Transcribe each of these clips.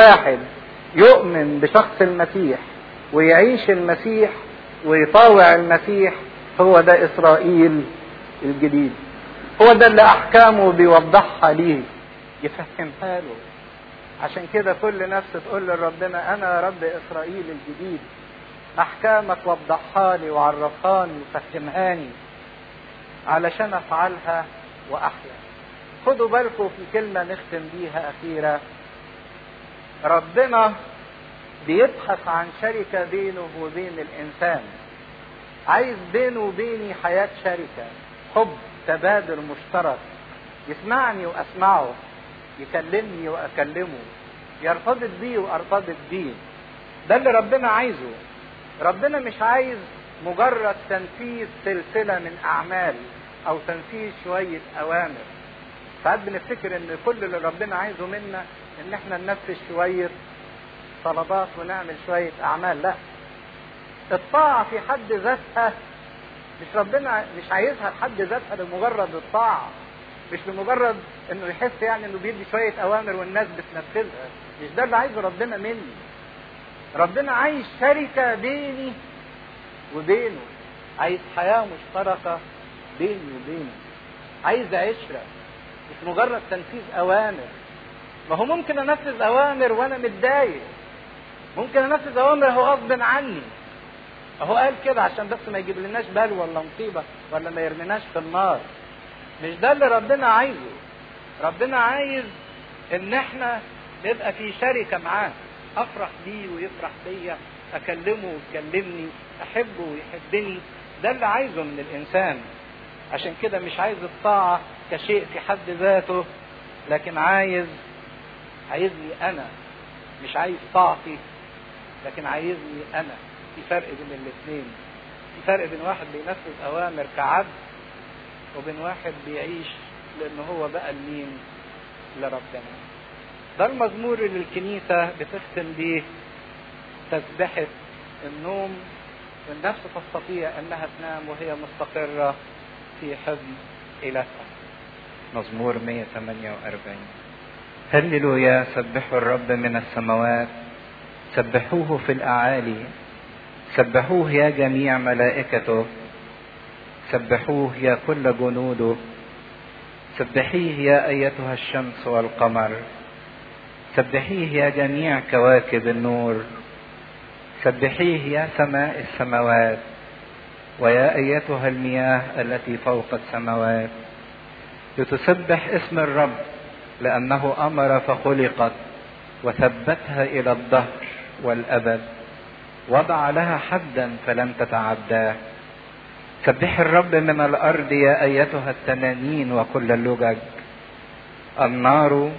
واحد يؤمن بشخص المسيح ويعيش المسيح ويطاوع المسيح هو ده اسرائيل الجديد هو ده اللي احكامه بيوضحها ليه يفهمها له عشان كده كل نفس تقول لربنا انا يا رب اسرائيل الجديد احكامك وضحها لي وعرفهاني وفهمهاني علشان افعلها واحيا خدوا بالكم في كلمة نختم بيها أخيرة ربنا بيبحث عن شركة بينه وبين الإنسان عايز بينه وبيني حياة شركة حب تبادل مشترك يسمعني وأسمعه يكلمني وأكلمه يرتبط بيه وأرتبط بيه ده اللي ربنا عايزه ربنا مش عايز مجرد تنفيذ سلسلة من أعمال أو تنفيذ شوية أوامر ساعات بنفتكر ان كل اللي ربنا عايزه منا ان احنا ننفذ شوية طلبات ونعمل شوية اعمال لا الطاعة في حد ذاتها مش ربنا مش عايزها لحد ذاتها لمجرد الطاعة مش لمجرد انه يحس يعني انه بيدي شوية اوامر والناس بتنفذها مش ده اللي عايزه ربنا مني ربنا عايز شركة بيني وبينه عايز حياة مشتركة بيني وبينه عايز عشرة مش مجرد تنفيذ اوامر ما هو ممكن انفذ اوامر وانا متضايق ممكن انفذ اوامر هو غصب عني اهو قال كده عشان بس ما يجيب لناش بال ولا مصيبه ولا ما يرميناش في النار مش ده اللي ربنا عايزه ربنا عايز ان احنا نبقى في شركه معاه افرح بيه ويفرح بيا اكلمه ويكلمني احبه ويحبني ده اللي عايزه من الانسان عشان كده مش عايز الطاعة كشيء في حد ذاته لكن عايز عايزني أنا مش عايز طاعتي لكن عايزني أنا في فرق بين الاثنين في فرق بين واحد بينفذ أوامر كعبد وبين واحد بيعيش لأن هو بقى لمين لربنا ده المزمور اللي الكنيسة بتختم بيه تسبحة النوم والنفس تستطيع أنها تنام وهي مستقرة في حزن إلهها مزمور 148 هللويا سبحوا الرب من السماوات سبحوه في الأعالي سبحوه يا جميع ملائكته سبحوه يا كل جنوده سبحيه يا أيتها الشمس والقمر سبحيه يا جميع كواكب النور سبحيه يا سماء السماوات ويا ايتها المياه التي فوق السماوات لتسبح اسم الرب لانه امر فخلقت وثبتها الى الدهر والابد وضع لها حدا فلم تتعداه سبح الرب من الارض يا ايتها التنانين وكل اللجج النار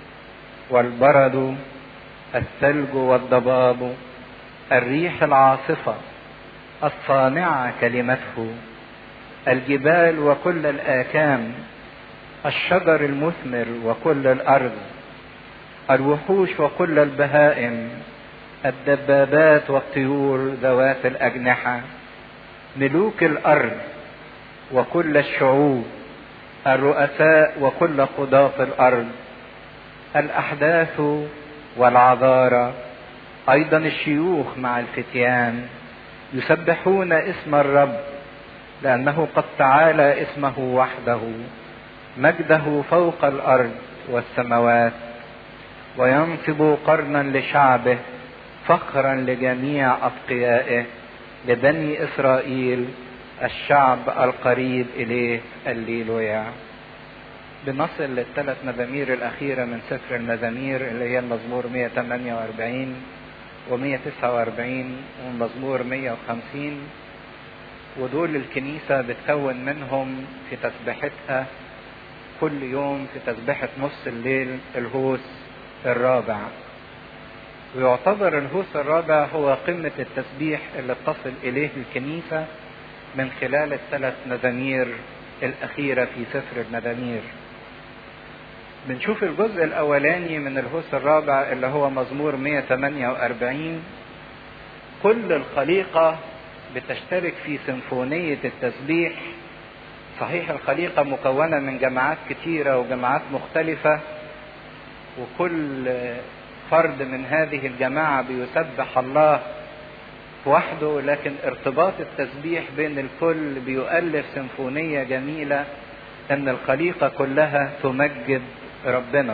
والبرد الثلج والضباب الريح العاصفه الصانعة كلمته الجبال وكل الآكام الشجر المثمر وكل الأرض الوحوش وكل البهائم الدبابات والطيور ذوات الأجنحة ملوك الأرض وكل الشعوب الرؤساء وكل قضاة الأرض الأحداث والعذارى أيضا الشيوخ مع الفتيان يسبحون اسم الرب لأنه قد تعالى اسمه وحده مجده فوق الأرض والسماوات وينصب قرنا لشعبه فخرا لجميع أتقيائه لبني إسرائيل الشعب القريب إليه الليلويا بنصل للثلاث مزامير الأخيرة من سفر المزامير اللي هي المزمور 148 و149 والمزمور 150 ودول الكنيسة بتكون منهم في تسبيحتها كل يوم في تسبيحة نص الليل الهوس الرابع ويعتبر الهوس الرابع هو قمة التسبيح اللي بتصل إليه الكنيسة من خلال الثلاث مزامير الأخيرة في سفر المزامير بنشوف الجزء الأولاني من الهوس الرابع اللي هو مزمور 148 كل الخليقة بتشترك في سيمفونية التسبيح صحيح الخليقة مكونة من جماعات كتيرة وجماعات مختلفة وكل فرد من هذه الجماعة بيسبح الله وحده لكن ارتباط التسبيح بين الكل بيؤلف سيمفونية جميلة ان الخليقة كلها تمجد ربنا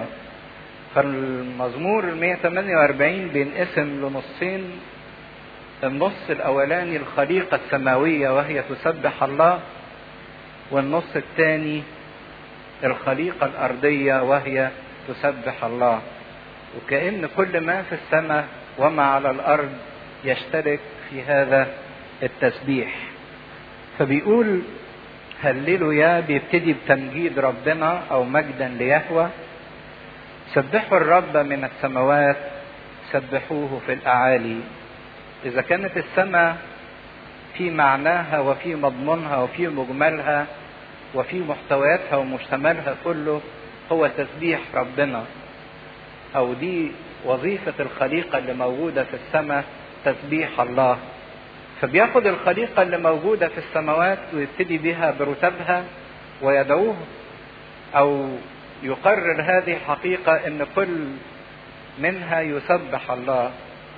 فالمزمور 148 بينقسم لنصين النص الاولاني الخليقة السماوية وهي تسبح الله والنص الثاني الخليقة الارضية وهي تسبح الله وكأن كل ما في السماء وما على الارض يشترك في هذا التسبيح فبيقول هللوا يا بيبتدي بتمجيد ربنا او مجدا ليهوى سبحوا الرب من السماوات سبحوه في الاعالي اذا كانت السماء في معناها وفي مضمونها وفي مجملها وفي محتوياتها ومشتملها كله هو تسبيح ربنا او دي وظيفة الخليقة اللي موجودة في السماء تسبيح الله فبياخد الخليقة اللي موجودة في السماوات ويبتدي بها برتبها ويدعوه أو يقرر هذه حقيقة أن كل منها يسبح الله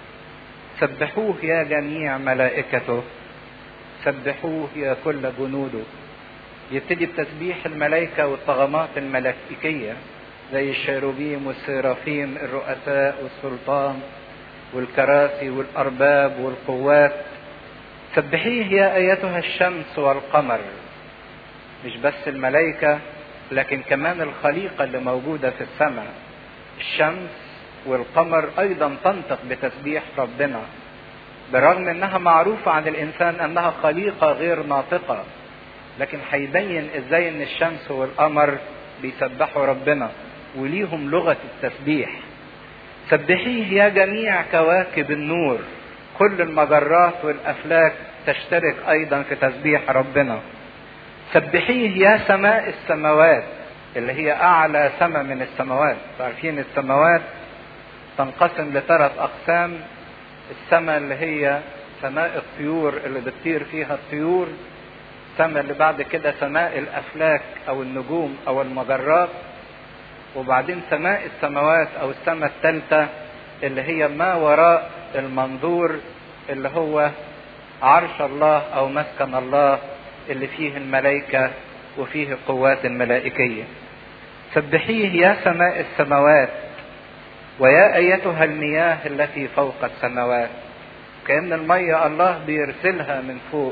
سبحوه يا جميع ملائكته سبحوه يا كل جنوده يبتدي بتسبيح الملائكة والطغمات الملائكية زي الشيروبيم والسيرافيم الرؤساء والسلطان والكراسي والأرباب والقوات سبحيه يا ايتها الشمس والقمر مش بس الملائكة لكن كمان الخليقة اللي موجودة في السماء الشمس والقمر ايضا تنطق بتسبيح ربنا بالرغم انها معروفة عن الانسان انها خليقة غير ناطقة لكن هيبين ازاي ان الشمس والقمر بيسبحوا ربنا وليهم لغة التسبيح سبحيه يا جميع كواكب النور كل المجرات والافلاك تشترك ايضا في تسبيح ربنا سبحيه يا سماء السماوات اللي هي اعلى سماء من السماوات عارفين السماوات تنقسم لثلاث اقسام السماء اللي هي سماء الطيور اللي بتطير فيها الطيور السماء اللي بعد كده سماء الافلاك او النجوم او المجرات وبعدين سماء السماوات او السماء الثالثه اللي هي ما وراء المنظور اللي هو عرش الله او مسكن الله اللي فيه الملائكة وفيه القوات الملائكية سبحيه يا سماء السماوات ويا ايتها المياه التي فوق السماوات كأن المية الله بيرسلها من فوق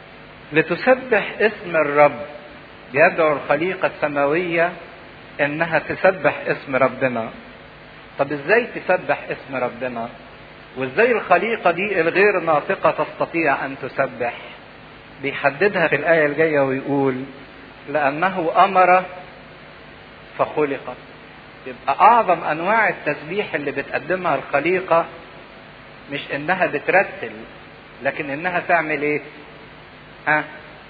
لتسبح اسم الرب يدعو الخليقة السماوية انها تسبح اسم ربنا طب ازاي تسبح اسم ربنا وازاي الخليقة دي الغير ناطقة تستطيع ان تسبح بيحددها في الآية الجاية ويقول لأنه أمر فخلقت يبقى أعظم أنواع التسبيح اللي بتقدمها الخليقة مش إنها بترتل لكن إنها تعمل إيه؟ ها؟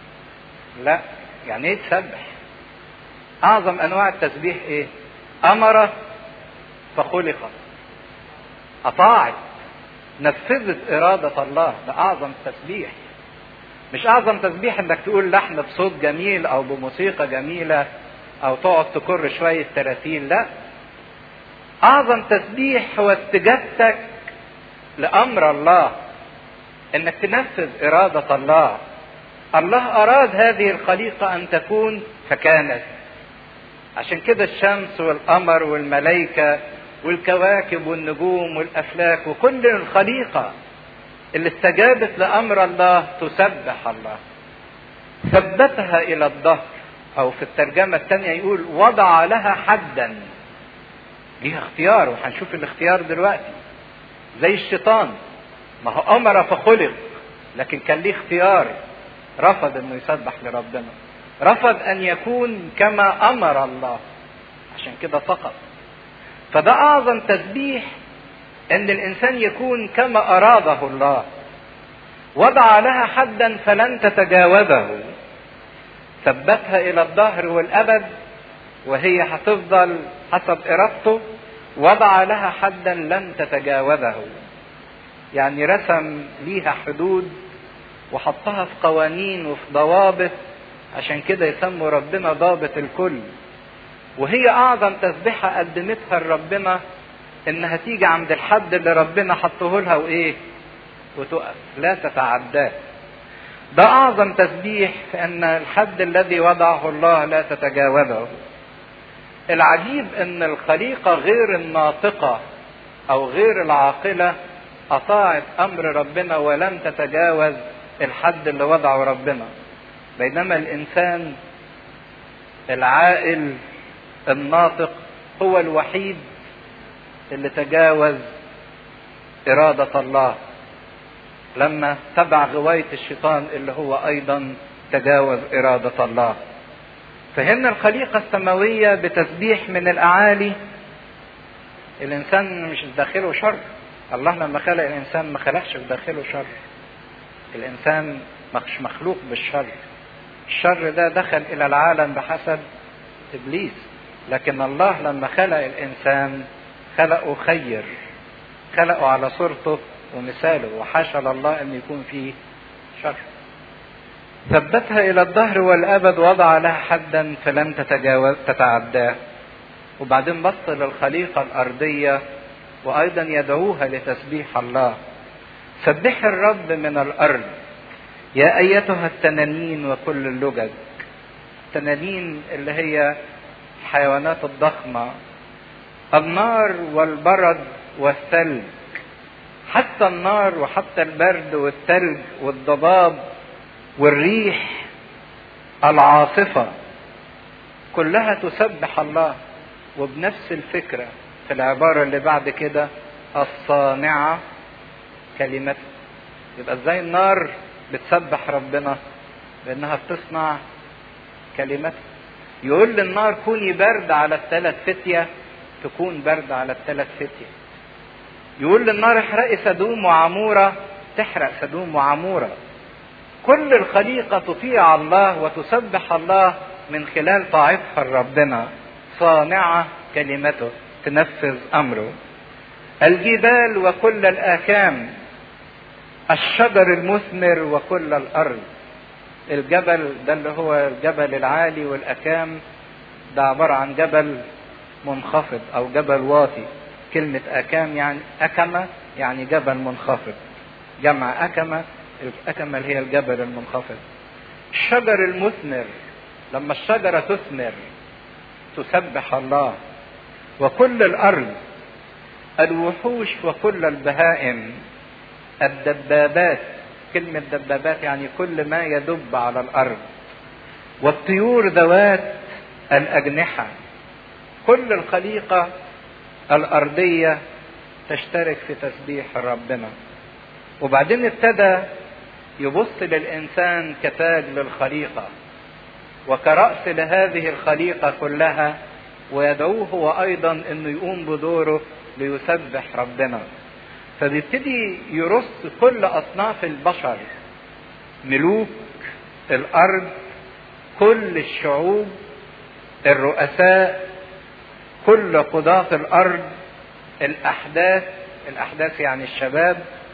لا يعني إيه تسبح؟ أعظم أنواع التسبيح إيه؟ أمر فخلقت أطاعت نفذت إرادة الله ده أعظم تسبيح مش أعظم تسبيح إنك تقول لحن بصوت جميل أو بموسيقى جميلة أو تقعد تكر شوية تراتيل لا أعظم تسبيح هو استجابتك لأمر الله إنك تنفذ إرادة الله الله أراد هذه الخليقة أن تكون فكانت عشان كده الشمس والقمر والملائكة والكواكب والنجوم والافلاك وكل الخليقه اللي استجابت لامر الله تسبح الله ثبتها الى الظهر او في الترجمه الثانيه يقول وضع لها حدا ليها اختيار وهنشوف الاختيار دلوقتي زي الشيطان ما هو امر فخلق لكن كان ليه اختيار رفض انه يسبح لربنا رفض ان يكون كما امر الله عشان كده سقط فده اعظم تسبيح ان الانسان يكون كما اراده الله وضع لها حدا فلن تتجاوزه ثبتها الى الظهر والابد وهي هتفضل حسب ارادته وضع لها حدا لن تتجاوزه يعني رسم ليها حدود وحطها في قوانين وفي ضوابط عشان كده يسموا ربنا ضابط الكل وهي اعظم تسبيحه قدمتها لربنا انها تيجي عند الحد اللي ربنا حطه لها وايه وتقف لا تتعداه ده اعظم تسبيح في ان الحد الذي وضعه الله لا تتجاوزه العجيب ان الخليقة غير الناطقة او غير العاقلة اطاعت امر ربنا ولم تتجاوز الحد اللي وضعه ربنا بينما الانسان العاقل الناطق هو الوحيد اللي تجاوز إرادة الله لما تبع غواية الشيطان اللي هو أيضا تجاوز إرادة الله فهنا الخليقة السماوية بتسبيح من الأعالي الإنسان مش داخله شر الله لما خلق الإنسان ما خلقش في داخله شر الإنسان مش مخلوق بالشر الشر ده دخل إلى العالم بحسب إبليس لكن الله لما خلق الإنسان خلقه خير خلقه على صورته ومثاله وحاشا لله أن يكون فيه شر ثبتها إلى الدهر والأبد وضع لها حدا فلم تتجاوز تتعداه وبعدين بص للخليقة الأرضية وأيضا يدعوها لتسبيح الله سبح الرب من الأرض يا أيتها التنانين وكل اللجج التنانين اللي هي الحيوانات الضخمة النار والبرد والثلج حتى النار وحتى البرد والثلج والضباب والريح العاصفة كلها تسبح الله وبنفس الفكرة في العبارة اللي بعد كده الصانعة كلمته يبقى ازاي النار بتسبح ربنا لانها بتصنع كلمته يقول للنار كوني برد على الثلاث فتية تكون برد على الثلاث فتية يقول للنار احرقي سدوم وعمورة تحرق سدوم وعمورة كل الخليقة تطيع الله وتسبح الله من خلال طاعتها لربنا صانعة كلمته تنفذ أمره الجبال وكل الآكام الشجر المثمر وكل الأرض الجبل ده اللي هو الجبل العالي والأكام ده عبارة عن جبل منخفض أو جبل واطي كلمة أكام يعني أكمة يعني جبل منخفض جمع أكمة الأكمة اللي هي الجبل المنخفض الشجر المثمر لما الشجرة تثمر تسبح الله وكل الأرض الوحوش وكل البهائم الدبابات كلمة دبابات يعني كل ما يدب على الأرض والطيور ذوات الأجنحة كل الخليقة الأرضية تشترك في تسبيح ربنا وبعدين ابتدى يبص للإنسان كتاج للخليقة وكرأس لهذه الخليقة كلها ويدعوه هو أيضا أنه يقوم بدوره ليسبح ربنا فبيبتدي يرص كل أصناف البشر ملوك الأرض كل الشعوب الرؤساء كل قضاة الأرض الأحداث الأحداث يعني الشباب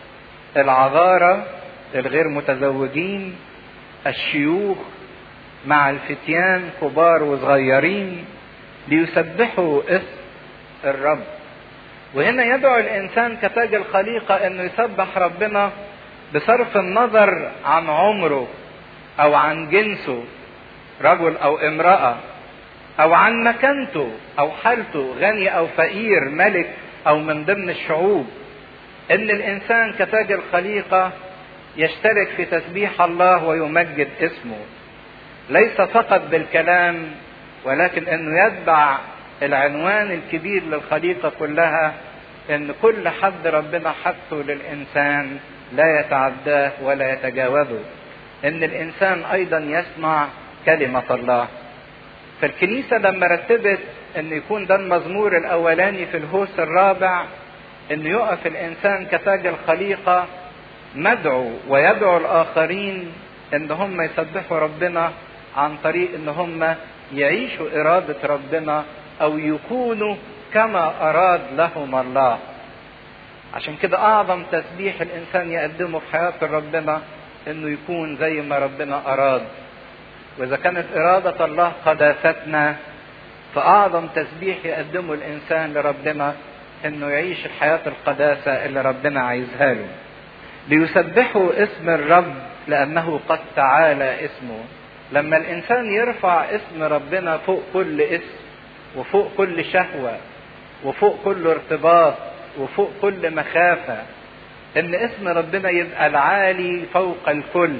العذارى الغير متزوجين الشيوخ مع الفتيان كبار وصغيرين ليسبحوا اسم الرب وهنا يدعو الانسان كتاج الخليقه انه يسبح ربنا بصرف النظر عن عمره او عن جنسه رجل او امراه او عن مكانته او حالته غني او فقير ملك او من ضمن الشعوب ان الانسان كتاج الخليقه يشترك في تسبيح الله ويمجد اسمه ليس فقط بالكلام ولكن انه يتبع العنوان الكبير للخليقة كلها ان كل حد ربنا حطه للانسان لا يتعداه ولا يتجاوزه ان الانسان ايضا يسمع كلمة الله فالكنيسة لما رتبت ان يكون ده المزمور الاولاني في الهوس الرابع ان يقف الانسان كتاج الخليقة مدعو ويدعو الاخرين ان هم يسبحوا ربنا عن طريق ان هم يعيشوا ارادة ربنا او يكونوا كما اراد لهم الله عشان كده اعظم تسبيح الانسان يقدمه في حياة ربنا انه يكون زي ما ربنا اراد واذا كانت ارادة الله قداستنا فاعظم تسبيح يقدمه الانسان لربنا انه يعيش الحياة القداسة اللي ربنا عايزها له ليسبحوا اسم الرب لانه قد تعالى اسمه لما الانسان يرفع اسم ربنا فوق كل اسم وفوق كل شهوة وفوق كل ارتباط وفوق كل مخافة ان اسم ربنا يبقى العالي فوق الكل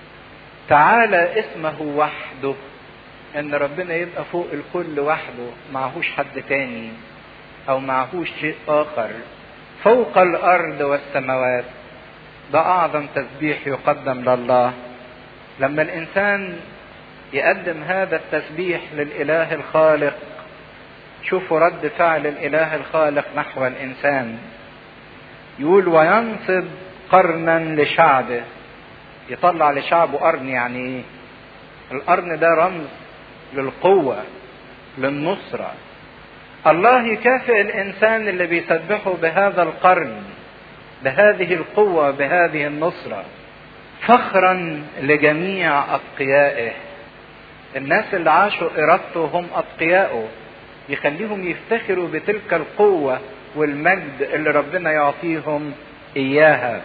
تعالى اسمه وحده ان ربنا يبقى فوق الكل وحده معهوش حد تاني او معهوش شيء اخر فوق الارض والسماوات ده اعظم تسبيح يقدم لله لما الانسان يقدم هذا التسبيح للاله الخالق شوفوا رد فعل الاله الخالق نحو الانسان يقول وينصب قرنا لشعبه يطلع لشعبه قرن يعني ايه القرن ده رمز للقوة للنصرة الله يكافئ الإنسان اللي بيسبحه بهذا القرن بهذه القوة بهذه النصرة فخرا لجميع أتقيائه الناس اللي عاشوا إرادته هم أتقياؤه يخليهم يفتخروا بتلك القوة والمجد اللي ربنا يعطيهم إياها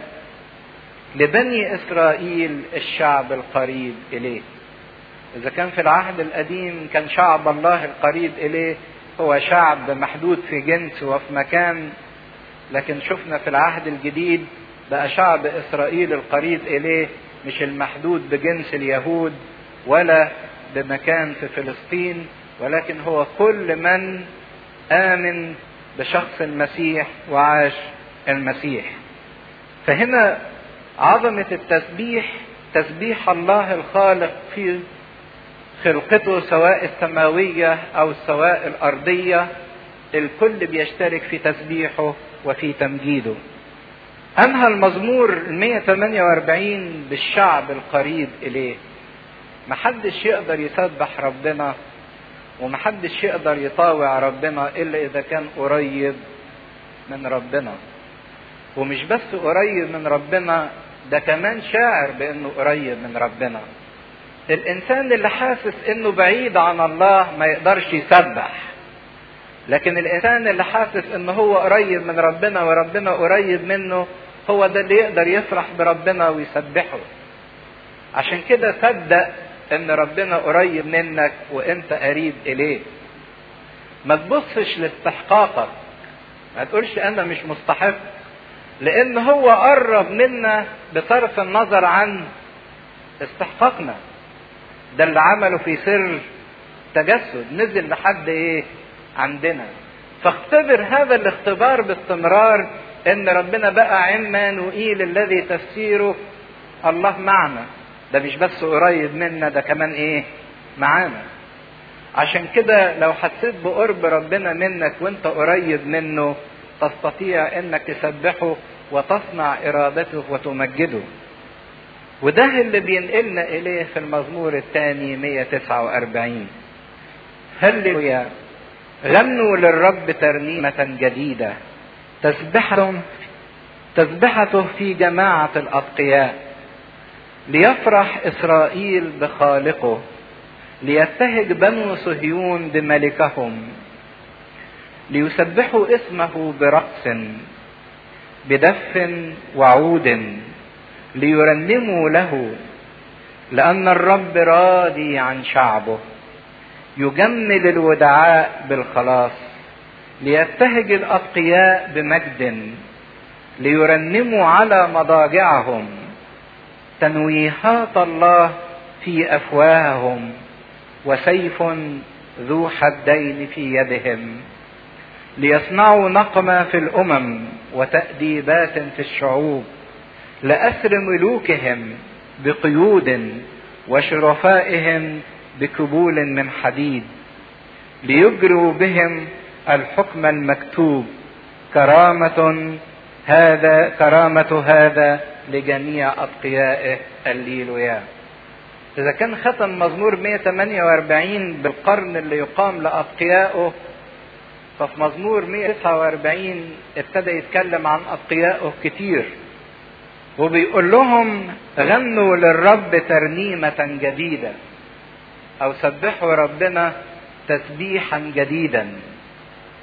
لبني إسرائيل الشعب القريب إليه إذا كان في العهد القديم كان شعب الله القريب إليه هو شعب محدود في جنس وفي مكان لكن شفنا في العهد الجديد بقى شعب إسرائيل القريب إليه مش المحدود بجنس اليهود ولا بمكان في فلسطين ولكن هو كل من آمن بشخص المسيح وعاش المسيح فهنا عظمة التسبيح تسبيح الله الخالق في خلقته سواء السماوية أو سواء الأرضية الكل بيشترك في تسبيحه وفي تمجيده أنهى المزمور 148 بالشعب القريب إليه محدش يقدر يسبح ربنا ومحدش يقدر يطاوع ربنا إلا إذا كان قريب من ربنا ومش بس قريب من ربنا ده كمان شاعر بأنه قريب من ربنا الانسان اللي حاسس انه بعيد عن الله ما يقدرش يسبح لكن الانسان اللي حاسس انه هو قريب من ربنا وربنا قريب منه هو ده اللي يقدر يفرح بربنا ويسبحه عشان كده صدق ان ربنا قريب منك وانت قريب اليه ما تبصش لاستحقاقك ما تقولش انا مش مستحق لان هو قرب منا بصرف النظر عن استحقاقنا ده اللي عمله في سر تجسد نزل لحد ايه عندنا فاختبر هذا الاختبار باستمرار ان ربنا بقى عمانوئيل الذي تفسيره الله معنا ده مش بس قريب منا ده كمان ايه معانا عشان كده لو حسيت بقرب ربنا منك وانت قريب منه تستطيع انك تسبحه وتصنع ارادته وتمجده وده اللي بينقلنا اليه في المزمور الثاني 149 هللويا غنوا للرب ترنيمة جديدة تسبحة تسبحته في جماعة الأتقياء ليفرح إسرائيل بخالقه ليبتهج بنو صهيون بملكهم ليسبحوا اسمه برقص بدف وعود ليرنموا له لأن الرب راضي عن شعبه يجمل الودعاء بالخلاص ليبتهج الأتقياء بمجد ليرنموا على مضاجعهم تنويهات الله في أفواههم وسيف ذو حدين في يدهم ليصنعوا نقمة في الأمم وتأديبات في الشعوب لأسر ملوكهم بقيود وشرفائهم بكبول من حديد ليجروا بهم الحكم المكتوب كرامة هذا كرامة هذا لجميع أتقيائه الليلويا إذا كان ختم مزمور 148 بالقرن اللي يقام لأتقيائه ففي مزمور 149 ابتدى يتكلم عن أتقيائه كتير وبيقول لهم غنوا للرب ترنيمة جديدة أو سبحوا ربنا تسبيحا جديدا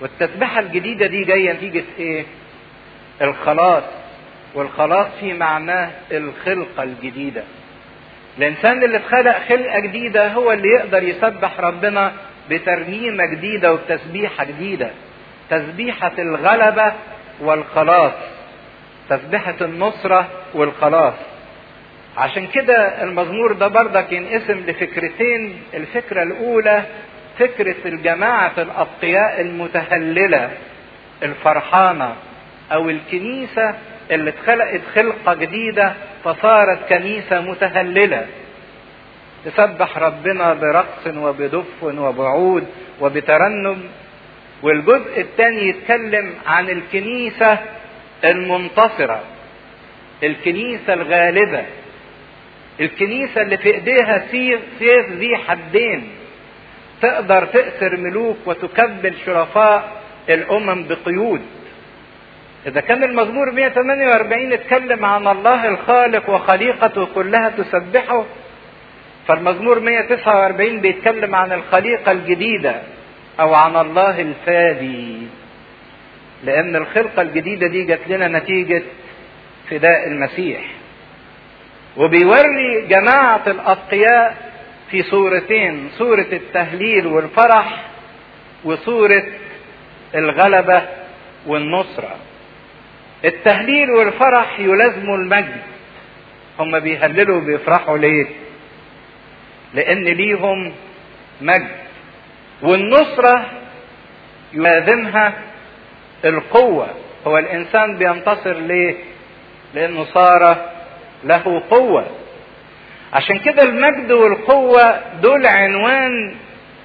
والتسبيحة الجديدة دي جاية نتيجة ايه الخلاص والخلاص في معناه الخلقة الجديدة الانسان اللي اتخلق خلقة جديدة هو اللي يقدر يسبح ربنا بترنيمة جديدة وبتسبيحة جديدة تسبيحة الغلبة والخلاص تسبيحة النصرة والخلاص عشان كده المزمور ده برضك ينقسم لفكرتين الفكرة الأولى فكرة الجماعة الأتقياء المتهللة الفرحانة أو الكنيسة اللي اتخلقت خلقة جديدة فصارت كنيسة متهللة تسبح ربنا برقص وبدف وبعود وبترنم والجزء الثاني يتكلم عن الكنيسة المنتصرة الكنيسة الغالبة الكنيسة اللي في ايديها سيف سيف ذي حدين تقدر تأسر ملوك وتكبل شرفاء الأمم بقيود إذا كان المزمور 148 اتكلم عن الله الخالق وخليقته كلها تسبحه فالمزمور 149 بيتكلم عن الخليقة الجديدة أو عن الله الفادي لأن الخلقة الجديدة دي جات لنا نتيجة فداء المسيح وبيوري جماعة الأتقياء في صورتين صورة التهليل والفرح وصورة الغلبة والنصرة التهليل والفرح يلازموا المجد هم بيهللوا وبيفرحوا ليه لان ليهم مجد والنصرة يلازمها القوة هو الانسان بينتصر ليه لانه صار له قوة عشان كده المجد والقوة دول عنوان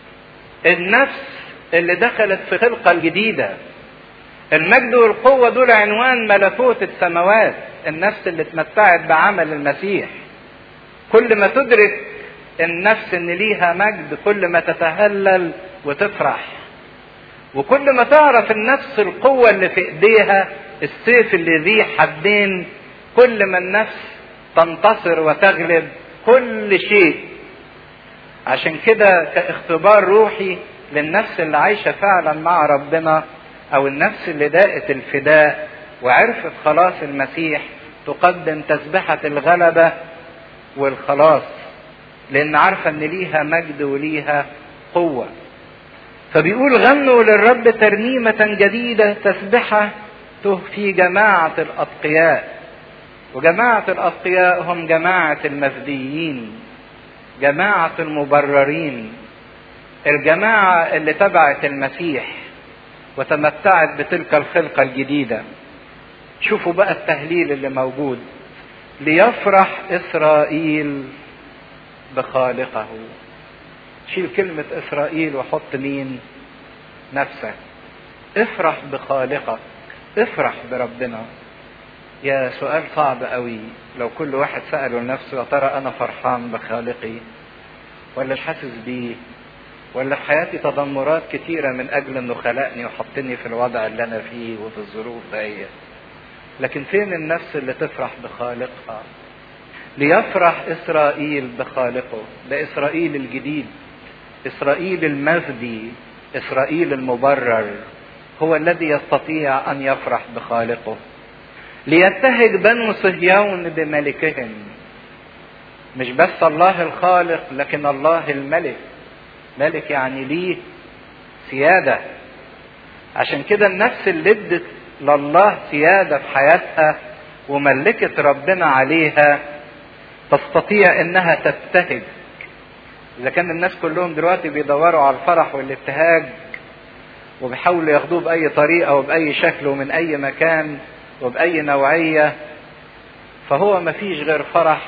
النفس اللي دخلت في خلقة الجديدة المجد والقوة دول عنوان ملكوت السماوات النفس اللي اتمتعت بعمل المسيح كل ما تدرك النفس ان ليها مجد كل ما تتهلل وتفرح وكل ما تعرف النفس القوة اللي في ايديها السيف اللي ذي حدين كل ما النفس تنتصر وتغلب كل شيء عشان كده كاختبار روحي للنفس اللي عايشة فعلا مع ربنا او النفس اللي داقت الفداء وعرفت خلاص المسيح تقدم تسبحة الغلبة والخلاص لان عارفة ان ليها مجد وليها قوة فبيقول غنوا للرب ترنيمة جديدة تسبحة في جماعة الأتقياء وجماعة الأتقياء هم جماعة المفديين جماعة المبررين الجماعة اللي تبعت المسيح وتمتعت بتلك الخلقة الجديدة شوفوا بقى التهليل اللي موجود ليفرح إسرائيل بخالقه شيل كلمة إسرائيل وحط مين نفسك افرح بخالقك افرح بربنا يا سؤال صعب قوي لو كل واحد سأله لنفسه يا ترى أنا فرحان بخالقي ولا مش حاسس بيه ولا في حياتي تذمرات كتيرة من أجل إنه خلقني وحطني في الوضع اللي أنا فيه وفي الظروف دي لكن فين النفس اللي تفرح بخالقها ليفرح إسرائيل بخالقه ده إسرائيل الجديد إسرائيل المفدي إسرائيل المبرر هو الذي يستطيع أن يفرح بخالقه ليبتهج بنو صهيون بملكهم مش بس الله الخالق لكن الله الملك ملك يعني ليه سيادة عشان كده النفس اللي ادت لله سيادة في حياتها وملكت ربنا عليها تستطيع انها تبتهج اذا كان الناس كلهم دلوقتي بيدوروا على الفرح والابتهاج وبيحاولوا ياخدوه باي طريقه وباي شكل ومن اي مكان وباي نوعيه فهو ما فيش غير فرح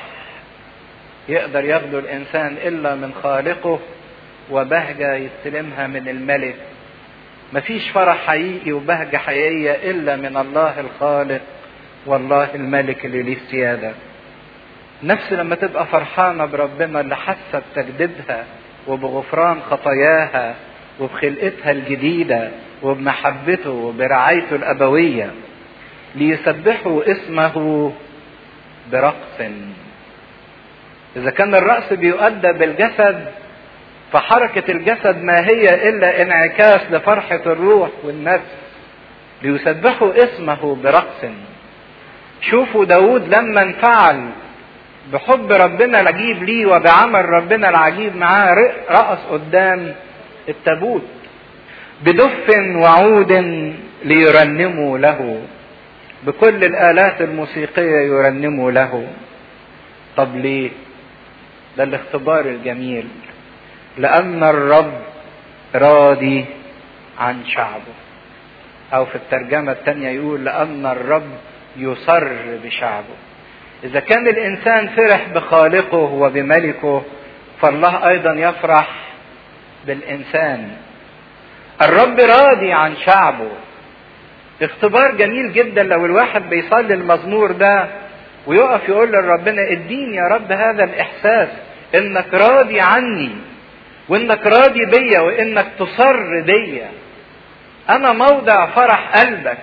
يقدر ياخده الانسان الا من خالقه وبهجه يستلمها من الملك مفيش فرح حقيقي وبهجه حقيقيه الا من الله الخالق والله الملك اللي ليه السياده نفس لما تبقى فرحانة بربنا اللي حاسة بتجديدها وبغفران خطاياها وبخلقتها الجديدة وبمحبته وبرعايته الأبوية ليسبحوا اسمه برقص إذا كان الرقص بيؤدى بالجسد فحركة الجسد ما هي إلا انعكاس لفرحة الروح والنفس ليسبحوا اسمه برقص شوفوا داود لما انفعل بحب ربنا العجيب ليه وبعمل ربنا العجيب معاه رقص قدام التابوت بدف وعود ليرنموا له بكل الآلات الموسيقية يرنموا له طب ليه ده الاختبار الجميل لأن الرب راضي عن شعبه أو في الترجمة الثانية يقول لأن الرب يصر بشعبه إذا كان الإنسان فرح بخالقه وبملكه فالله أيضا يفرح بالإنسان الرب راضي عن شعبه اختبار جميل جدا لو الواحد بيصلي المزمور ده ويقف يقول لربنا اديني يا رب هذا الإحساس إنك راضي عني وإنك راضي بيا وإنك تصر بيا أنا موضع فرح قلبك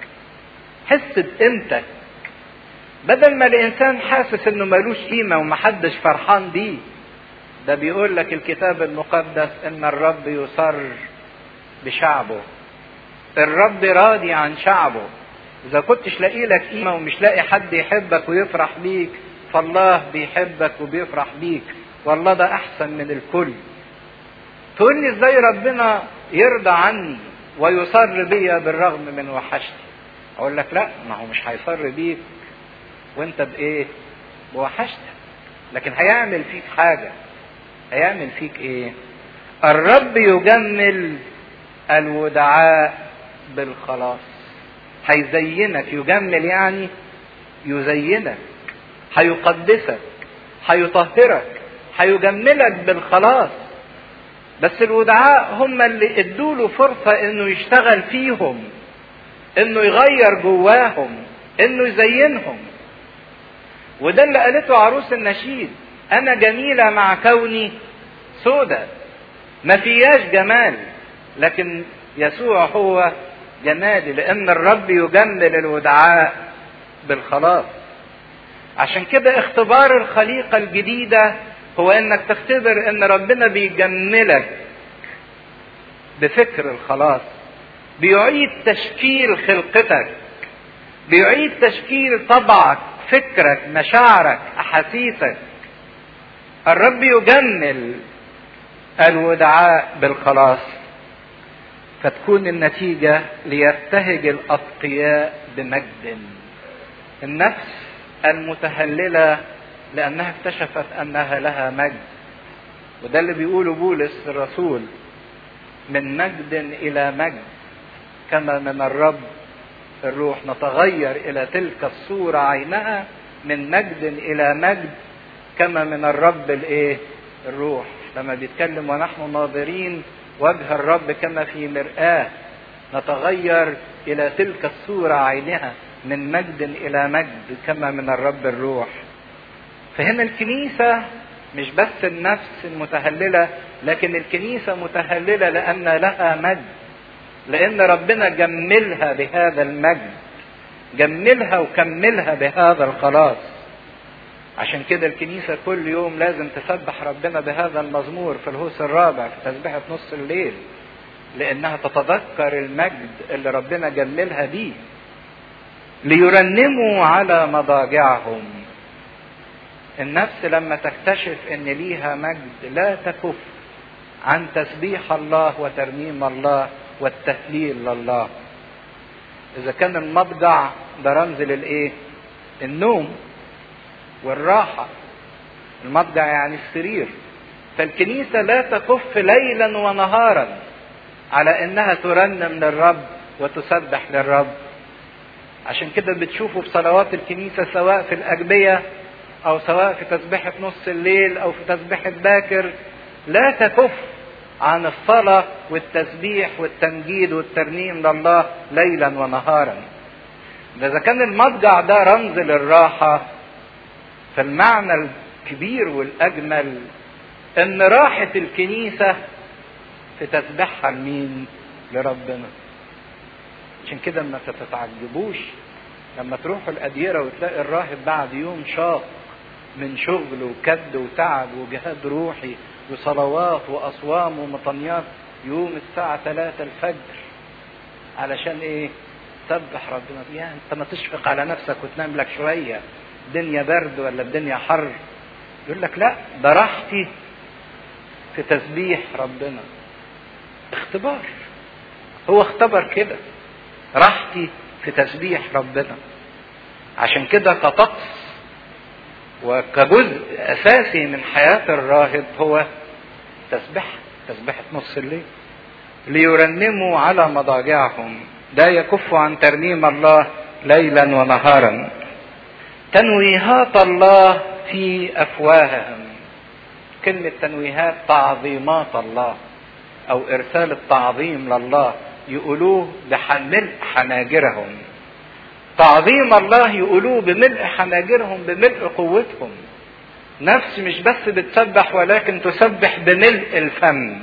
حس بقيمتك بدل ما الانسان حاسس انه ملوش قيمه ومحدش فرحان بيه ده بيقول لك الكتاب المقدس ان الرب يصر بشعبه الرب راضي عن شعبه اذا كنتش لاقي لك قيمه ومش لاقي حد يحبك ويفرح بيك فالله بيحبك وبيفرح بيك والله ده احسن من الكل تقول لي ازاي ربنا يرضى عني ويصر بيا بالرغم من وحشتي اقول لك لا ما هو مش هيصر بيك وانت بايه بوحشتك لكن هيعمل فيك حاجة هيعمل فيك ايه الرب يجمل الودعاء بالخلاص هيزينك يجمل يعني يزينك هيقدسك هيطهرك هيجملك بالخلاص بس الودعاء هم اللي ادوله فرصة انه يشتغل فيهم انه يغير جواهم انه يزينهم وده اللي قالته عروس النشيد انا جميلة مع كوني سودة ما فياش جمال لكن يسوع هو جمالي لان الرب يجمل الودعاء بالخلاص عشان كده اختبار الخليقة الجديدة هو انك تختبر ان ربنا بيجملك بفكر الخلاص بيعيد تشكيل خلقتك بيعيد تشكيل طبعك فكرك مشاعرك احاسيسك الرب يجمل الودعاء بالخلاص فتكون النتيجة ليبتهج الأتقياء بمجد النفس المتهللة لأنها اكتشفت أنها لها مجد وده اللي بيقوله بولس الرسول من مجد إلى مجد كما من الرب الروح نتغير إلى تلك الصورة عينها من مجد إلى مجد كما من الرب الإيه؟ الروح لما بيتكلم ونحن ناظرين وجه الرب كما في مرآة نتغير إلى تلك الصورة عينها من مجد إلى مجد كما من الرب الروح فهنا الكنيسة مش بس النفس المتهللة لكن الكنيسة متهللة لأن لها مجد لأن ربنا جملها بهذا المجد جملها وكملها بهذا الخلاص عشان كده الكنيسة كل يوم لازم تسبح ربنا بهذا المزمور في الهوس الرابع في تسبيحة نص الليل لأنها تتذكر المجد اللي ربنا جملها بيه ليرنموا على مضاجعهم النفس لما تكتشف ان ليها مجد لا تكف عن تسبيح الله وترنيم الله والتهليل لله اذا كان المضجع ده رمز للايه النوم والراحه المضجع يعني السرير فالكنيسه لا تكف ليلا ونهارا على انها ترنم للرب وتسبح للرب عشان كده بتشوفوا في صلوات الكنيسه سواء في الاجبيه او سواء في تسبيحه نص الليل او في تسبيحه باكر لا تكف عن الصلاة والتسبيح والتمجيد والترنيم لله ليلا ونهارا إذا كان المضجع ده رمز للراحة فالمعنى الكبير والأجمل إن راحة الكنيسة في تسبيحها لمين؟ لربنا. عشان كده ما تتعجبوش لما تروحوا الأديرة وتلاقي الراهب بعد يوم شاق من شغل وكد وتعب وجهاد روحي وصلوات وأصوام ومطنيات يوم الساعة 3 الفجر علشان ايه سبح ربنا يا انت ما تشفق على نفسك وتنام لك شوية الدنيا برد ولا الدنيا حر يقول لك لا ده راحتي في تسبيح ربنا اختبار هو اختبر كده راحتي في تسبيح ربنا عشان كده كطقس وكجزء اساسي من حياة الراهب هو تسبح تسبحة نص الليل ليرنموا على مضاجعهم لا يكف عن ترنيم الله ليلا ونهارا تنويهات الله في افواههم كلمة تنويهات تعظيمات الله او ارسال التعظيم لله يقولوه بملء حناجرهم تعظيم الله يقولوه بملء حناجرهم بملء قوتهم نفس مش بس بتسبح ولكن تسبح بملء الفم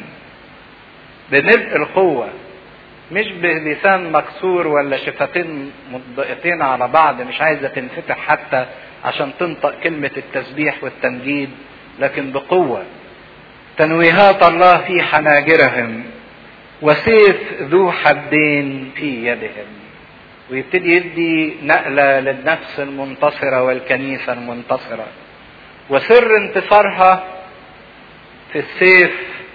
بملء القوة مش بلسان مكسور ولا شفتين مضغطين على بعض مش عايزة تنفتح حتى عشان تنطق كلمة التسبيح والتمجيد لكن بقوة تنويهات الله في حناجرهم وسيف ذو حدين في يدهم ويبتدي يدي نقلة للنفس المنتصرة والكنيسة المنتصرة وسر انتصارها في السيف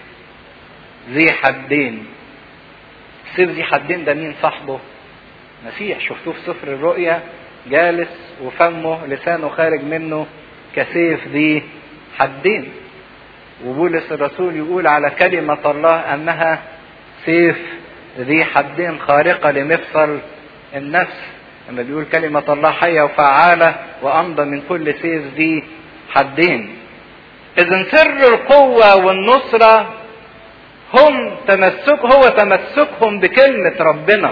ذي حدين السيف ذي حدين ده مين صاحبه مسيح شفتوه في سفر الرؤيا جالس وفمه لسانه خارج منه كسيف ذي حدين وبولس الرسول يقول على كلمة الله أنها سيف ذي حدين خارقة لمفصل النفس لما بيقول كلمة الله حية وفعالة وأمضى من كل سيف ذي حدين إذا سر القوة والنصرة هم تمسك هو تمسكهم بكلمة ربنا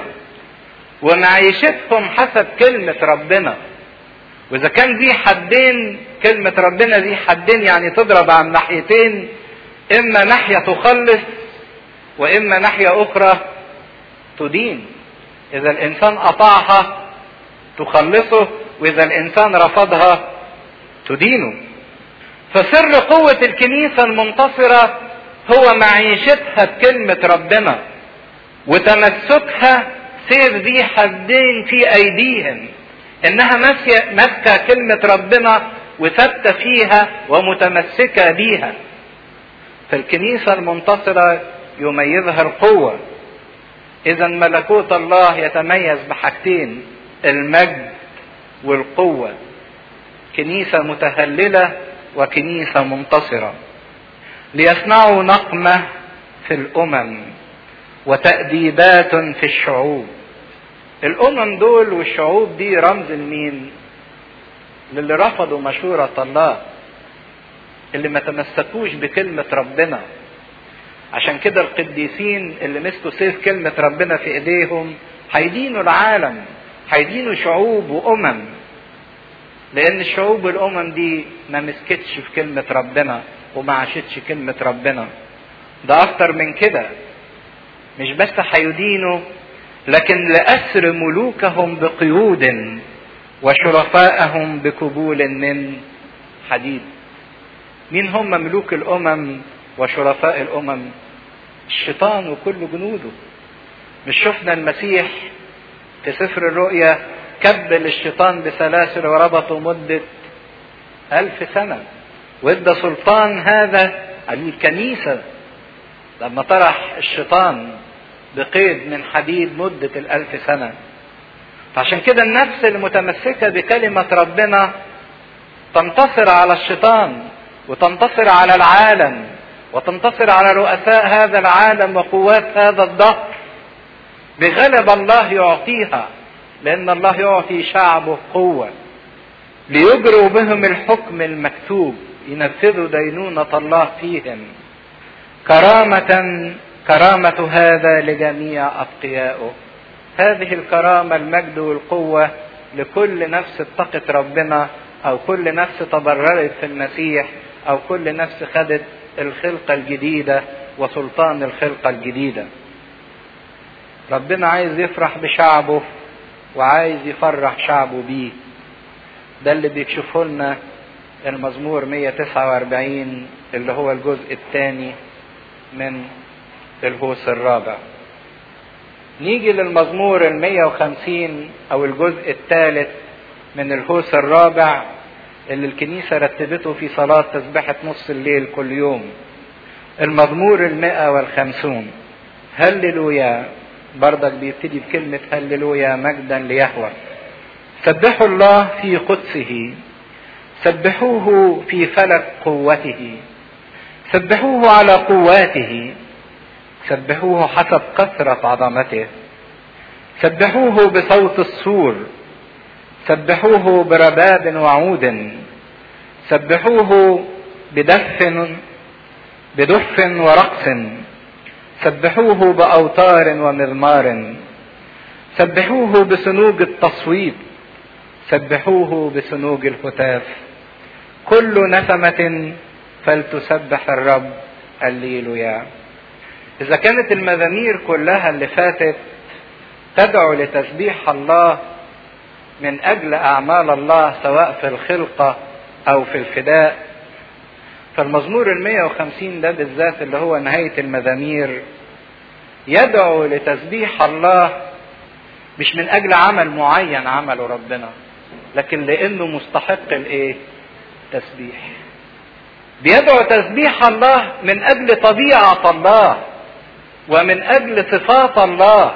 ومعيشتهم حسب كلمة ربنا وإذا كان ذي حدين كلمة ربنا ذي حدين يعني تضرب عن ناحيتين إما ناحية تخلص وإما ناحية أخرى تدين إذا الإنسان أطاعها تخلصه وإذا الإنسان رفضها تدينه فسر قوة الكنيسة المنتصرة هو معيشتها بكلمة ربنا وتمسكها سيف ذي حدين في أيديهم إنها ماسكة كلمة ربنا وثابتة فيها ومتمسكة بيها فالكنيسة المنتصرة يميزها القوة إذا ملكوت الله يتميز بحاجتين المجد والقوة كنيسة متهللة وكنيسة منتصرة ليصنعوا نقمة في الأمم وتأديبات في الشعوب الأمم دول والشعوب دي رمز لمين؟ للي رفضوا مشورة الله اللي ما تمسكوش بكلمة ربنا عشان كده القديسين اللي مسكوا سيف كلمة ربنا في ايديهم هيدينوا العالم هيدينوا شعوب وامم لان الشعوب والامم دي ما مسكتش في كلمة ربنا وما عاشتش كلمة ربنا ده اكتر من كده مش بس هيدينوا لكن لأسر ملوكهم بقيود وشرفاءهم بكبول من حديد مين هم ملوك الامم وشرفاء الامم الشيطان وكل جنوده مش شفنا المسيح في سفر الرؤيا كبل الشيطان بسلاسل وربطه مدة ألف سنة وادى سلطان هذا على الكنيسة لما طرح الشيطان بقيد من حديد مدة الألف سنة فعشان كده النفس المتمسكة بكلمة ربنا تنتصر على الشيطان وتنتصر على العالم وتنتصر على رؤساء هذا العالم وقوات هذا الدهر بغلب الله يعطيها لأن الله يعطي شعبه قوة ليجروا بهم الحكم المكتوب ينفذوا دينونة الله فيهم كرامة كرامة هذا لجميع أتقيائه هذه الكرامة المجد والقوة لكل نفس اتقت ربنا أو كل نفس تبررت في المسيح أو كل نفس خدت الخلقة الجديدة وسلطان الخلقة الجديدة ربنا عايز يفرح بشعبه وعايز يفرح شعبه بيه ده اللي بيكشفه لنا المزمور 149 اللي هو الجزء الثاني من الهوس الرابع نيجي للمزمور ال 150 او الجزء الثالث من الهوس الرابع اللي الكنيسة رتبته في صلاة تسبحة نص الليل كل يوم المزمور المئة والخمسون هللويا بردك بيبتدي بكلمة هللويا مجدا ليهوى سبحوا الله في قدسه سبحوه في فلك قوته سبحوه على قواته سبحوه حسب كثرة عظمته سبحوه بصوت السور سبحوه برباب وعود سبحوه بدف بدف ورقص سبحوه باوتار ومزمار سبحوه بسنوج التصويت سبحوه بسنوج الهتاف كل نسمة فلتسبح الرب الليلويا إذا كانت المزامير كلها اللي فاتت تدعو لتسبيح الله من أجل أعمال الله سواء في الخلقة أو في الفداء فالمزمور المية وخمسين ده بالذات اللي هو نهاية المزامير يدعو لتسبيح الله مش من أجل عمل معين عمله ربنا لكن لأنه مستحق الإيه؟ تسبيح بيدعو تسبيح الله من أجل طبيعة الله ومن أجل صفات الله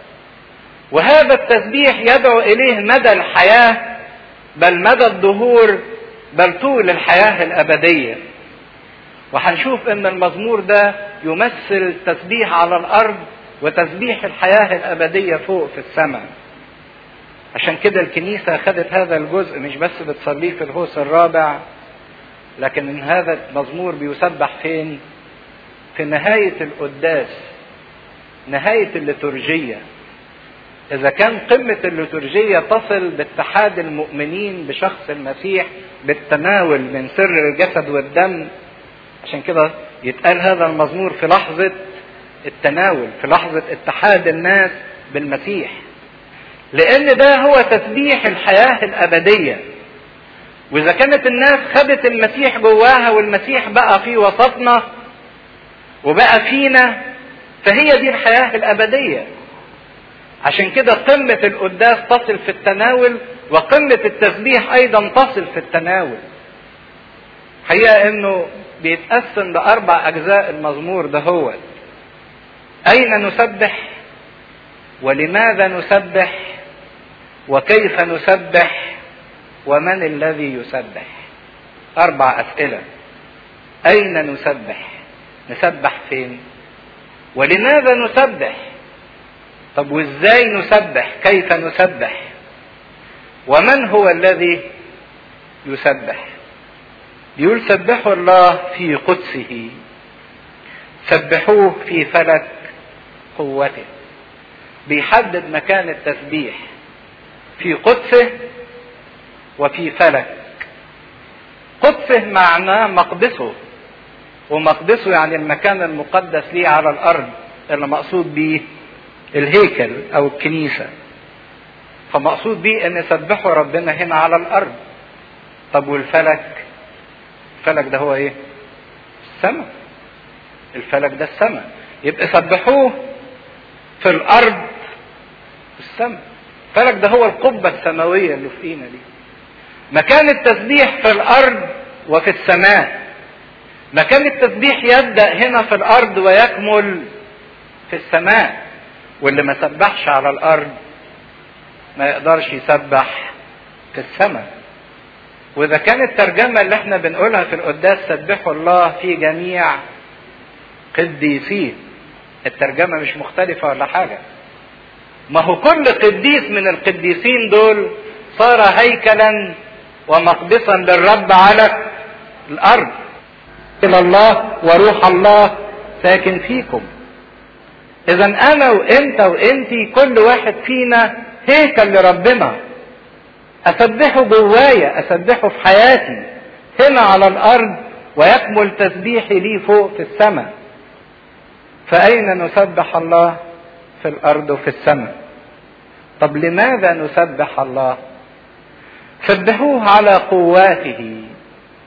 وهذا التسبيح يدعو إليه مدى الحياة بل مدى الظهور بل طول الحياة الأبدية وهنشوف ان المزمور ده يمثل تسبيح على الارض وتسبيح الحياة الابدية فوق في السماء عشان كده الكنيسة خدت هذا الجزء مش بس بتصليه في الهوس الرابع لكن ان هذا المزمور بيسبح فين في نهاية القداس نهاية الليتورجية إذا كان قمة الليتورجية تصل باتحاد المؤمنين بشخص المسيح بالتناول من سر الجسد والدم عشان كده يتقال هذا المزمور في لحظة التناول في لحظة اتحاد الناس بالمسيح لأن ده هو تسبيح الحياة الأبدية وإذا كانت الناس خدت المسيح جواها والمسيح بقى في وسطنا وبقى فينا فهي دي الحياة الأبدية عشان كده قمة القداس تصل في التناول وقمة التسبيح أيضا تصل في التناول حقيقة انه بيتقسم لأربع أجزاء المزمور ده هو أين نسبح ولماذا نسبح وكيف نسبح ومن الذي يسبح أربع أسئلة أين نسبح نسبح فين ولماذا نسبح طب وازاي نسبح كيف نسبح ومن هو الذي يسبح بيقول سبحوا الله في قدسه سبحوه في فلك قوته بيحدد مكان التسبيح في قدسه وفي فلك قدسه معناه مقدسه ومقدسه يعني المكان المقدس ليه على الارض اللي مقصود بيه الهيكل او الكنيسه فمقصود بيه ان سبحوا ربنا هنا على الارض طب والفلك الفلك ده هو ايه السماء الفلك ده السماء يبقى سبحوه في الارض في السماء الفلك ده هو القبة السماوية اللي في اينا دي مكان التسبيح في الارض وفي السماء مكان التسبيح يبدأ هنا في الارض ويكمل في السماء واللي ما سبحش على الارض ما يقدرش يسبح في السماء واذا كانت الترجمه اللي احنا بنقولها في القداس سبحوا الله في جميع قديسيه الترجمه مش مختلفه ولا حاجه ما هو كل قديس من القديسين دول صار هيكلا ومقدسا للرب على الارض الى الله وروح الله ساكن فيكم اذا انا وانت وانتي كل واحد فينا هيكل لربنا اسبحه جوايا اسبحه في حياتي هنا على الارض ويكمل تسبيحي لي فوق في السماء فاين نسبح الله في الارض وفي السماء طب لماذا نسبح الله سبحوه على قواته